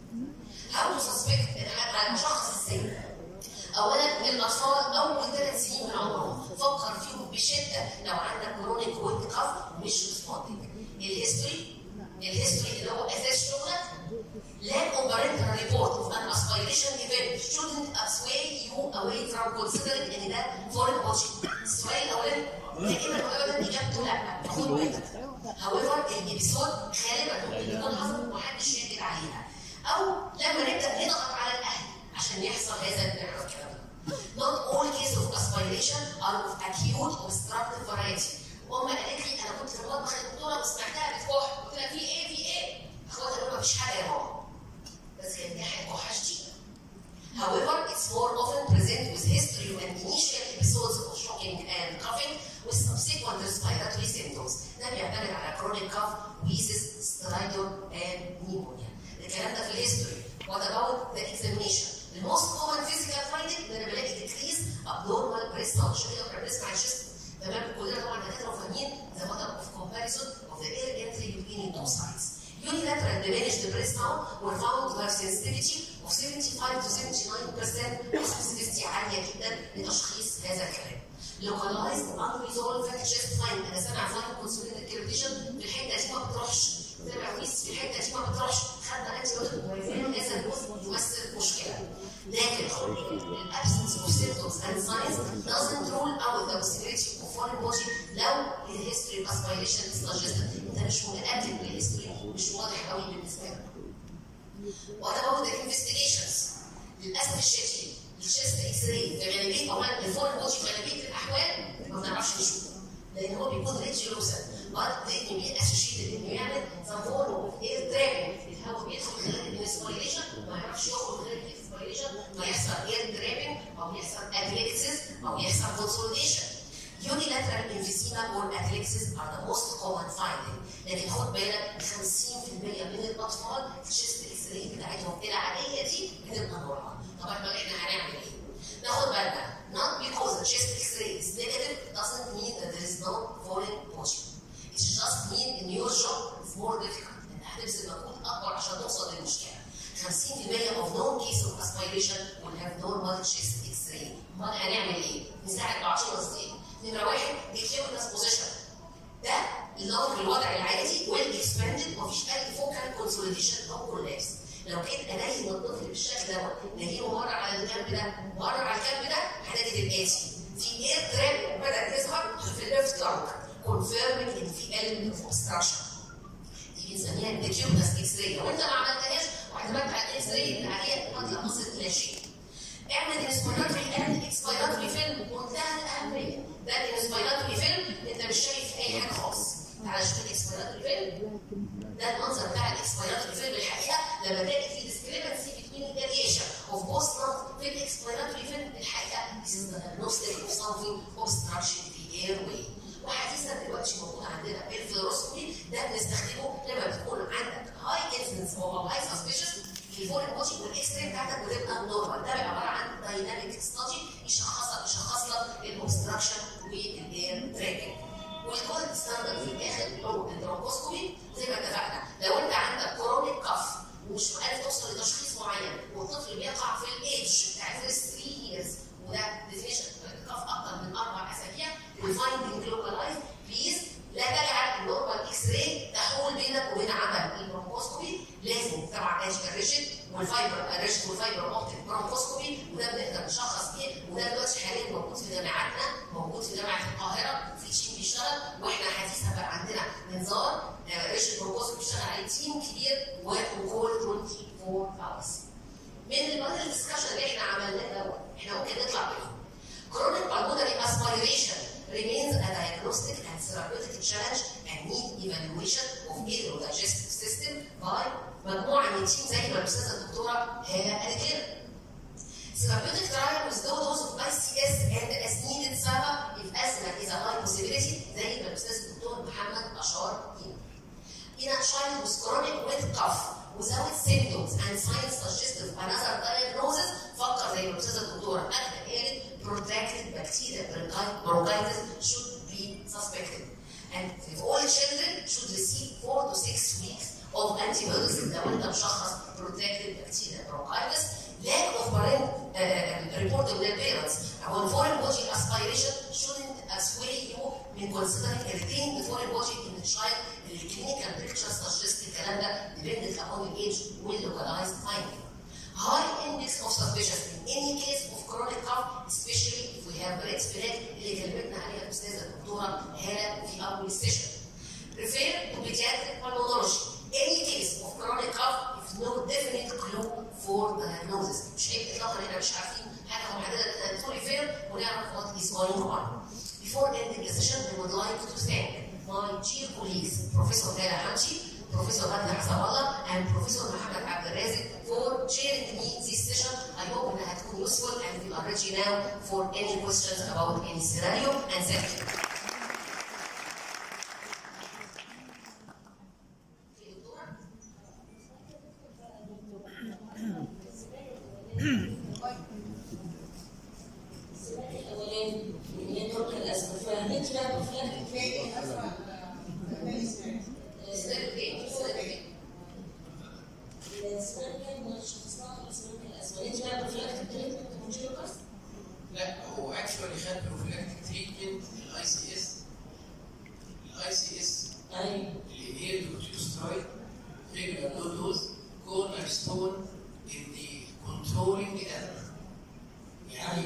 هاو سسبكت هنشخص ازاي اولا الاطفال اول ثلاث سنين من عمرهم فكر فيهم بشده لو عندك كرونيك ويت كاف مش ريسبوندنج الهيستوري الهيستوري اللي هو اساس شغلك lack of parental report of an aspiration event shouldn't sway you away from considering ان ده foreign body السؤال الاولاني دائما وابدا اجابته لا خد بالك however الابيسود غالبا ممكن يكون حصل ومحدش يدل عليها او لما نبدا نضغط على الاهل عشان يحصل هذا نعرف الكلام ده Not all cases of aspiration are of acute obstructive variety. وأمي قالت لي أنا كنت في المطبخ الدكتورة وسمعتها بتكح، قلت لها في إيه في إيه؟ أخواتها قالوا مفيش حاجة يا ماما. بس كانت دي حاجة كحة شديدة. However, it's more often present with history and initial episodes of shocking and coughing with subsequent respiratory symptoms. ده بيعتمد على chronic cough, wheezes, stridor, and pneumonia. الكلام ده في الهيستوري. What about the examination? The most common physical finding ان انا بلاقي decrease abnormal breast sound عشان كده احنا بنسمع الجسم تمام كلنا طبعا دكاتره وفاهمين the method of comparison of the air entry between the two sides. Unilateral diminished breast sound were found to have sensitivity of 75 to 79% وspecificity عاليه جدا لتشخيص هذا الكلام. Localized unresolved chest find انا سامع فاين consolidated crepitations في الحته دي ما بتروحش سامع ويس في الحته دي ما بتروحش خدنا انتي هذا الجزء يمثل مشكله. لكن الابسنس of symptoms and signs doesn't rule out the possibility of foreign body لو الهيستوري aspiration is suggested انت مش متاكد من الهيستوري مش واضح قوي بالنسبه لك. What about the investigations؟ للاسف الشديد الشيست اكس راي في غالبيه اولا الفورن بودي في غالبيه الاحوال ما بنعرفش نشوفه لان هو بيكون ريتش لوسن but لانه اسوشيتد انه يعمل some form of air trapping الهواء بيدخل خلال الانسبيريشن ما يعرفش يخرج خلال الانسبيريشن فيحصل اير ترابنج او يحصل اتليكسس او يحصل كونسوليديشن Unilateral emphysema or athlexis are the most common finding لكن خد بالك 50% من الاطفال الشيست اكس راي بتاعتهم العاديه دي بتبقى نورمال طبعا ما احنا هنعمل ايه؟ ناخد بالنا not because the chest x-ray is negative doesn't mean that there is no foreign body. It just mean in your job is more difficult. انت هتبذل مجهود اكبر عشان توصل للمشكله. 50% of known cases of aspiration will have normal chest x-ray. امال هنعمل ايه؟ نساعد بعضنا ازاي؟ نمره واحد declare بوزيشن ده اللون الوضع العادي ويل اكسباندد ومفيش اي فوكال كونسوليديشن او كولابس لو كان انيم الطفل بالشكل دوت نجيبه مره على الجنب ده مره على الجنب ده هنجد الاتي في اير تراب بدات تظهر في الليفت لانج كونفيرمنج ان في element اوف obstruction دي بنسميها الديكيوبنس اكس راي لو انت ما عملتهاش واعتمدت على الاكس راي العاديه قد لا تصل الى شيء اعمل انسبيراتوري اند اكسبيراتوري فيلم بمنتهى الاهميه ده الانسبيراتوري فيلم انت مش شايف اي حاجه خالص تعالى شوف الاكسبيراتوري فيلم ده المنظر بتاع الاكسبيراتوري فيلم الحقيقه لما تلاقي في discrepancy between the variation of both nodes في الاكسبيراتوري فيلم الحقيقه this is the diagnostic of something obstruction في airway وحديثا دلوقتي موجود عندنا الفلوروسكوبي ده بنستخدمه لما بتكون عندك هاي انسنس او هاي سسبشن الفورين بودي والاكس راي بتاعتك بتبقى نورمال ده بيبقى عباره عن دايناميك ستادي يشخص يشخص لك الاوبستراكشن والاير تراكنج والجولد ستاندرد في الاخر هو البرونكوسكوبي زي ما اتفقنا لو انت عندك كورونيك كف ومش عارف توصل لتشخيص معين والطفل بيقع في الايدج بتاع فيرست 3 ييرز وده ديفينيشن كف اكتر من اربع اسابيع الفايندنج لوكالايز بليز لا تجعل النورمال اكس راي تحول بينك وبين عمل البرونكوسكوبي لازم طبعا الريجيد والفايبر الريجيد والفايبر اوبتيك برونكوسكوبي وده بنقدر نشخص بيه وده دلوقتي حاليا موجود في جامعاتنا موجود في جامعه القاهره في تيم بيشتغل واحنا حديثا بقى عندنا منظار ريجيد برونكوسكوبي بيشتغل عليه تيم كبير وكول 24 اورز من الموديل ديسكشن اللي احنا عملناه دوت احنا ممكن نطلع بيه chronic pulmonary aspiration remains a diagnostic and therapeutic challenge and need evaluation of aerodigestive system by مجموعه من التيم زي ما الاستاذه الدكتوره هاله قالت لنا. Therapeutic trial with low dose of ICS and as needed SABA if asthma is a high possibility زي ما الاستاذ الدكتور محمد اشار لينا. In a child with chronic wet cough without symptoms and signs suggestive of another diagnosis فكر زي ما الاستاذه الدكتوره ماجده قالت protracted bacterial bronchitis should be suspected and all children should receive 4 to 6 weeks of antibiotics لو انت مشخص protracted bacterial bronchitis lack of parent uh, report من parents on foreign body aspiration shouldn't sway you من considering retaining the foreign body in the child الكلينيكال picture suggest الكلام ده dependent upon the age with localized finding. High index of suspicion in any case of chronic cough, especially if we have red spread اللي كلمتنا عليها الاستاذه الدكتوره هاله في اول السيشن. Refer to pediatric pulmonology. Any case of chronic cough if no definite clue for diagnosis. مش عيب اطلاقا احنا مش عارفين حاجه محدده تو refer ونعرف what is going on. Before ending the session, I would like to thank my chief colleagues, Professor Tara Hamchi, Professor Radha Hasawala, and Professor Muhammad Abdelrazik for sharing me this session. I hope it has been useful and we are ready now for any questions about any scenario and thank you. لا هو اكشولي خد بروفيلاكتيك تريتمنت الاي سي اس الاي سي اس الانهيل كورتيكوسترويد ريجولار لو دوز كورنر ستون ان ذا كنترولينج ايرور يعني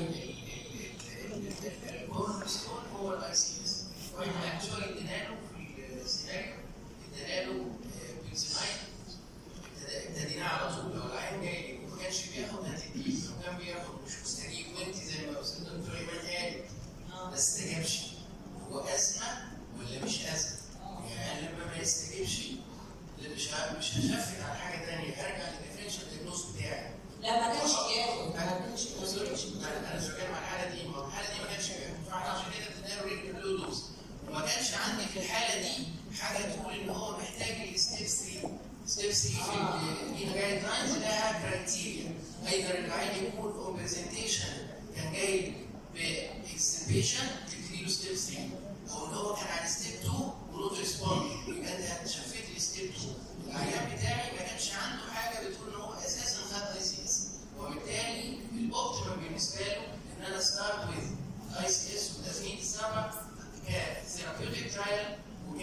الكورنر ستون هو الاي سي اس واحنا اكشولي ادينا له في السيناريو ادينا له بنزيماين ابتديناه على طول لو العين جاي وما كانش بياخد هتديه لو كان بياخد مش مستجيب وانت زي ما استاذ دكتور ايمان قالت ما استجابش هو ازمه ولا مش ازمه؟ يعني لما ما يستجيبش مش ه- مش هشفت على حاجه ثانيه هرجع للديفرنشال ديجنوز بتاعي لا ما كانش بياخد انا انا مش انا مش بتكلم على الحاله دي ما هو الحاله دي ما كانش بياخد فاحنا عشان كده ادينا له ريجل لو دوز وما كانش عندي في الحاله دي حاجه تقول ان هو محتاج الستيب 3 ستيب 3 في الجايد لاينز لها كرايتيريا ايضا العين يكون اون برزنتيشن كان جاي باكسبيشن تبتدي له ستيب 3 او ان هو كان على ستيب 2 ونوت ريسبوند يبقى انت هتشفت لي ستيب 2 العيان بتاعي ما كانش عنده حاجه بتقول ان هو اساسا خد اي سي اس وبالتالي الاوبتيمم بالنسبه له ان انا ستارت ويز اي سي اس وتثبيت السبب كثيرابيوتيك ترايل وك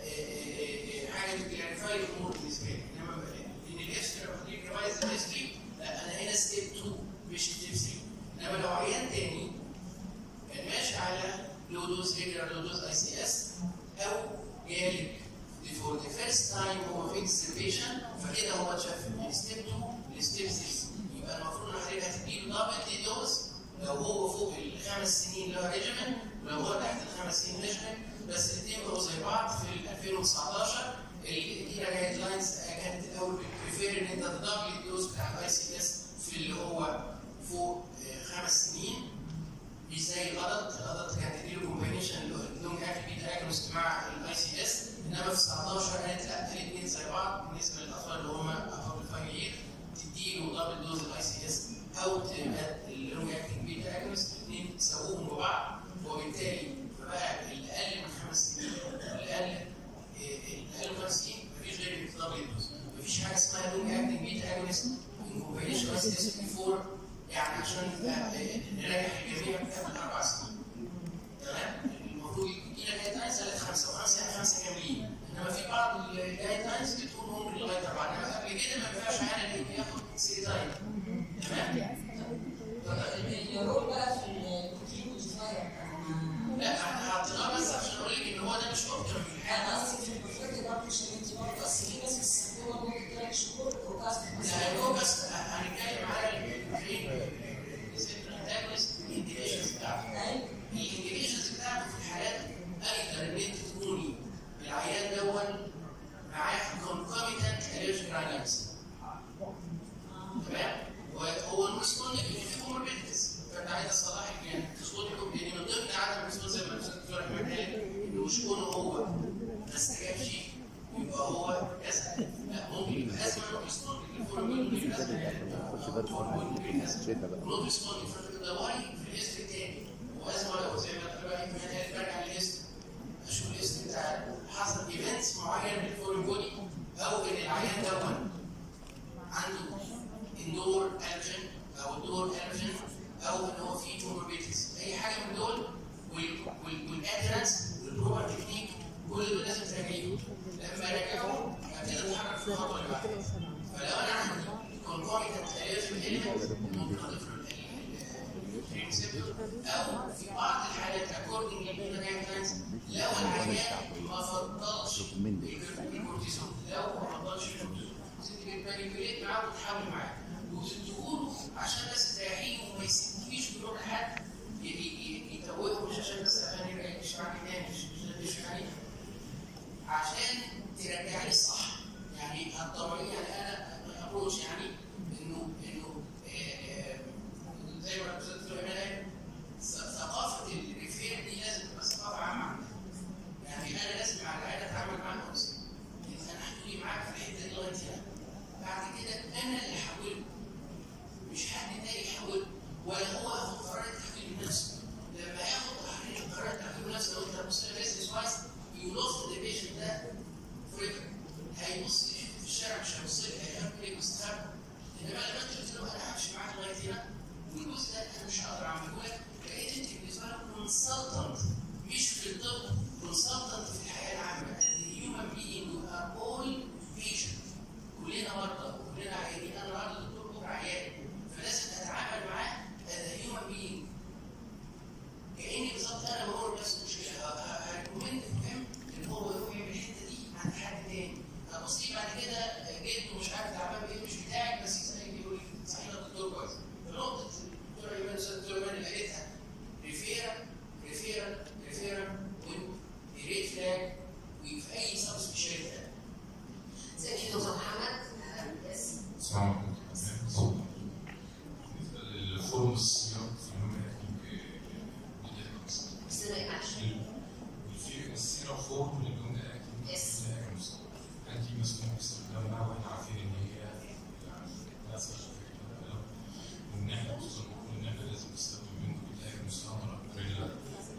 حاجه بتكلاريفاي الامور بالنسبه لي انما ان الهيستوري ريفايز الهيستوري لا انا هنا ستيب 2 مش ستيب 3 انما لو عيان تاني كان ماشي على لو دوز ريجولار لو دوز اي سي اس او جالك فور ذا فيرست تايم هو في اكسبيشن فكده هو اتشاف من ستيب 2 لستيب 3 يبقى المفروض ان حضرتك هتديله دبل دي دوز لو هو فوق الخمس سنين اللي هو ريجيمنت ولو هو تحت الخمس سنين ريجيمنت بس الاثنين بقوا زي بعض في 2019 الكيرا جايد لاينز كانت الاول بريفير ان انت تدبل الدوز بتاع الاي سي اس في اللي هو فوق آه، خمس سنين مش زي الادلت الادلت كانت تديله كومبينيشن لونج اكتف بيتا اجونست مع الاي سي اس انما في 19 قالت لا الاثنين زي بعض بالنسبه للاطفال اللي هم قبل 5 يير تديله دبل دوز الاي سي اس او تبقى اللونج اكتف بيتا اجونست الاثنين تساووهم ببعض وبالتالي فبقى اللي اقل من خمس سنين اللي اقل اللي اقل من خمس سنين مفيش غير دبل دوز مفيش حاجه اسمها لونج اكتف بيتا اجونست ان كومبينيشن اي سي اس بيفور يعني عشان نبقى نريح الجميع قبل اربع سنين تمام المفروض يجينا جايد لاينز لغايه خمسه وخمسه يعني خمسه كاملين انما في بعض الجايد لاينز بتقول ممكن لغايه اربعه انما قبل كده ما ينفعش عيان اللي ياخد سيريتاين تمام الرول بقى في الكوتين صغير لا احنا حاطيناه بس عشان اقول لك ان هو ده مش اوبتيمم في الحاله انا قصدي في البروفيت ده مش انت برضه اصل في ناس بتستخدمها ممكن ثلاث شهور فوكاست لا هو بس هنتكلم على الانتجريشنز بتاعته الانجليشنز بتاعته في الحالات اقدر ان انت تكوني العيان دون معاه concomitant allergic rhinitis تمام وهو المسكون اللي في كوموربيدز فانت عايز تصلح يعني تظبط لكم لان من ضمن عدم المسكون زي ما الاستاذ دكتور احمد قال انه مش كونه هو ما استجابش يبقى هو كذا لا ممكن يبقى شايفها بقى نوت ريسبوندنج فتدوري في الهيستوري التاني ولازم لو زي ما تبقى في مكان برجع للهيستوري اشوف الهيستوري بتاع حصل ايفنتس معين بالفورين بودي او ان العيان ده عنده اندور الرجن او الدور الرجن او ان هو في كوموربيديز اي حاجه من دول والادرنس والبروبر تكنيك كل دول لازم تراجعيهم لما راجعهم ابتدي اتحرك في الخطوه اللي بعدها فلو انا عندي concomitant allergic element ممكن اضيف له الريسبتور او في بعض الحالات according للجايدلاينز لو العيان ما فضلش الكورتيزون لو ما فضلش الكورتيزون بتمانيبيوليت معاه وتحاول معاه وتديهوله عشان بس تريحيه وما يسيبكيش بيروح لحد يتوهه مش عشان بس عشان يرجع يشرح لي مش مش يشرح عليه عشان ترجعيه صح يعني الطبيعي يعني انا ابروش يعني انه انه آه، آه، زي ما الاستاذ سليمان قال ث- ثقافه الريفير دي لازم تبقى ثقافه عامه عندنا. يعني انا لازم مع العيله اتعامل معاها كويس انا هحكي معاك في الحته دي لغايه هنا بعد كده انا اللي هحوله مش حد تاني يحوله ولا هو ياخد قرار التحويل بنفسه لما ياخد قرار التحويل بنفسه لو انت بص لازم كويس يو لوست ذا بيشنت ده فوريفر هيبص يشوف في الشارع مش هيبص لك هيعمل ايه مستخبي انما لما انت قلت له انا همشي معاك لغايه هنا والجزء ده انا مش هقدر اعمله لك بقيت انت بالنسبه لك كونسلتنت مش في الطب كونسلتنت في الحياه العامه الهيومن بينج يو ار اول بيشنت كلنا مرضى كلنا عيانين انا النهارده دكتور بكره عيان فلازم اتعامل معاه از هيومن بينج كاني بالظبط انا بمر بنفس المشكله هريكومند مهم ان هو يروح يعمل الحته دي عند حد تاني هبص ليه بعد كده جده مش عارف تعبان بايه مش بتاعك بس يسالني يقول لي صحيح ده دكتور كويس فنقطه الدكتور ايمان الاستاذ الدكتور ايمان اللي قالتها ريفيرا ريفيرا ريفيرا وريت فلاج وفي اي سب سبيشاليتي تاني Thank you, Dr. Mohammed. Uh, yes. السلام عليكم بالنسبه للفورم الصيام في اليوم Mr. معلش. في السيرة فورم لليوم Yes. هل دي مسموح باستخدامها واحنا عارفين ان هي يعني ناس خفيفه وان احنا خصوصا بنقول ان احنا لازم نستخدم منه بتاعي مستعمره بريلا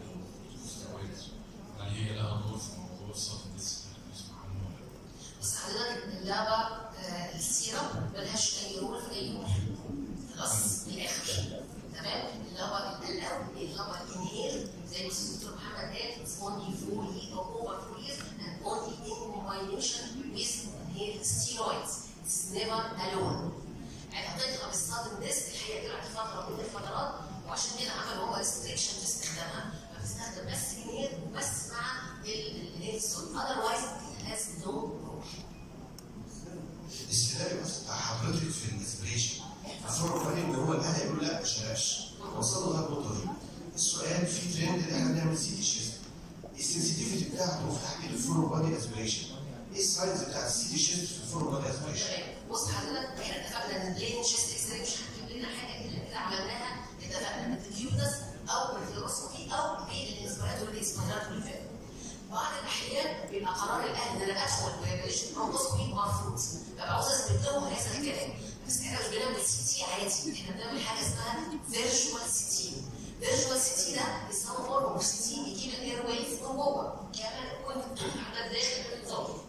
هل هي لها دور في موضوع الصف لسه نسمع عنه ولا لا؟ بس حضرتك اللعبة آه، السيرة ملهاش أي رول في أي واحد خلاص من الآخر تمام اللعبة الأول اللعبة الانهير زي ما الأستاذ دكتور محمد قال it's only four years or over four years and only in combination with inhaled steroids it's never alone يعني حضرتك تبقى بتستخدم ديست الحقيقة طلعت فترة من الفترات وعشان كده عملوا هو ريستريكشن في استخدامها فبتستخدم بس انهير وبس مع الانهيل سول otherwise it has no role السيناريو بتاع حضرتك في الانسبريشن تصور فاهم ان هو القلق يقول لا مش هلاش وصلوا لغايه النقطه دي السؤال في ترند ان احنا نعمل سي تي شيست السنسيتيفيتي بتاعته في تحليل الفور بادي اسبريشن ايه الساينز بتاع السي تي شيست في الفور بادي اسبريشن بص حضرتك احنا اتفقنا ان البلين تشيست اكس راي مش هتجيب لنا حاجه الا كده عملناها اتفقنا من الكيوبنس او من الفلوسفي او بالانسبيراتوري الانسبيراتوري فات بعض الاحيان بيبقى قرار الاهل ان انا ادخل ويبلاش بروندوسكوبي مرفوض ببقى عاوز اثبت لهم هذا الكلام بس احنا مش بنعمل سي تي عادي احنا بنعمل حاجه اسمها فيرجوال سي تي فيرجوال سي تي ده بيسموه فورم سي تي بيجيب الاير ويز من جوه كمان كنت احنا داخل النظام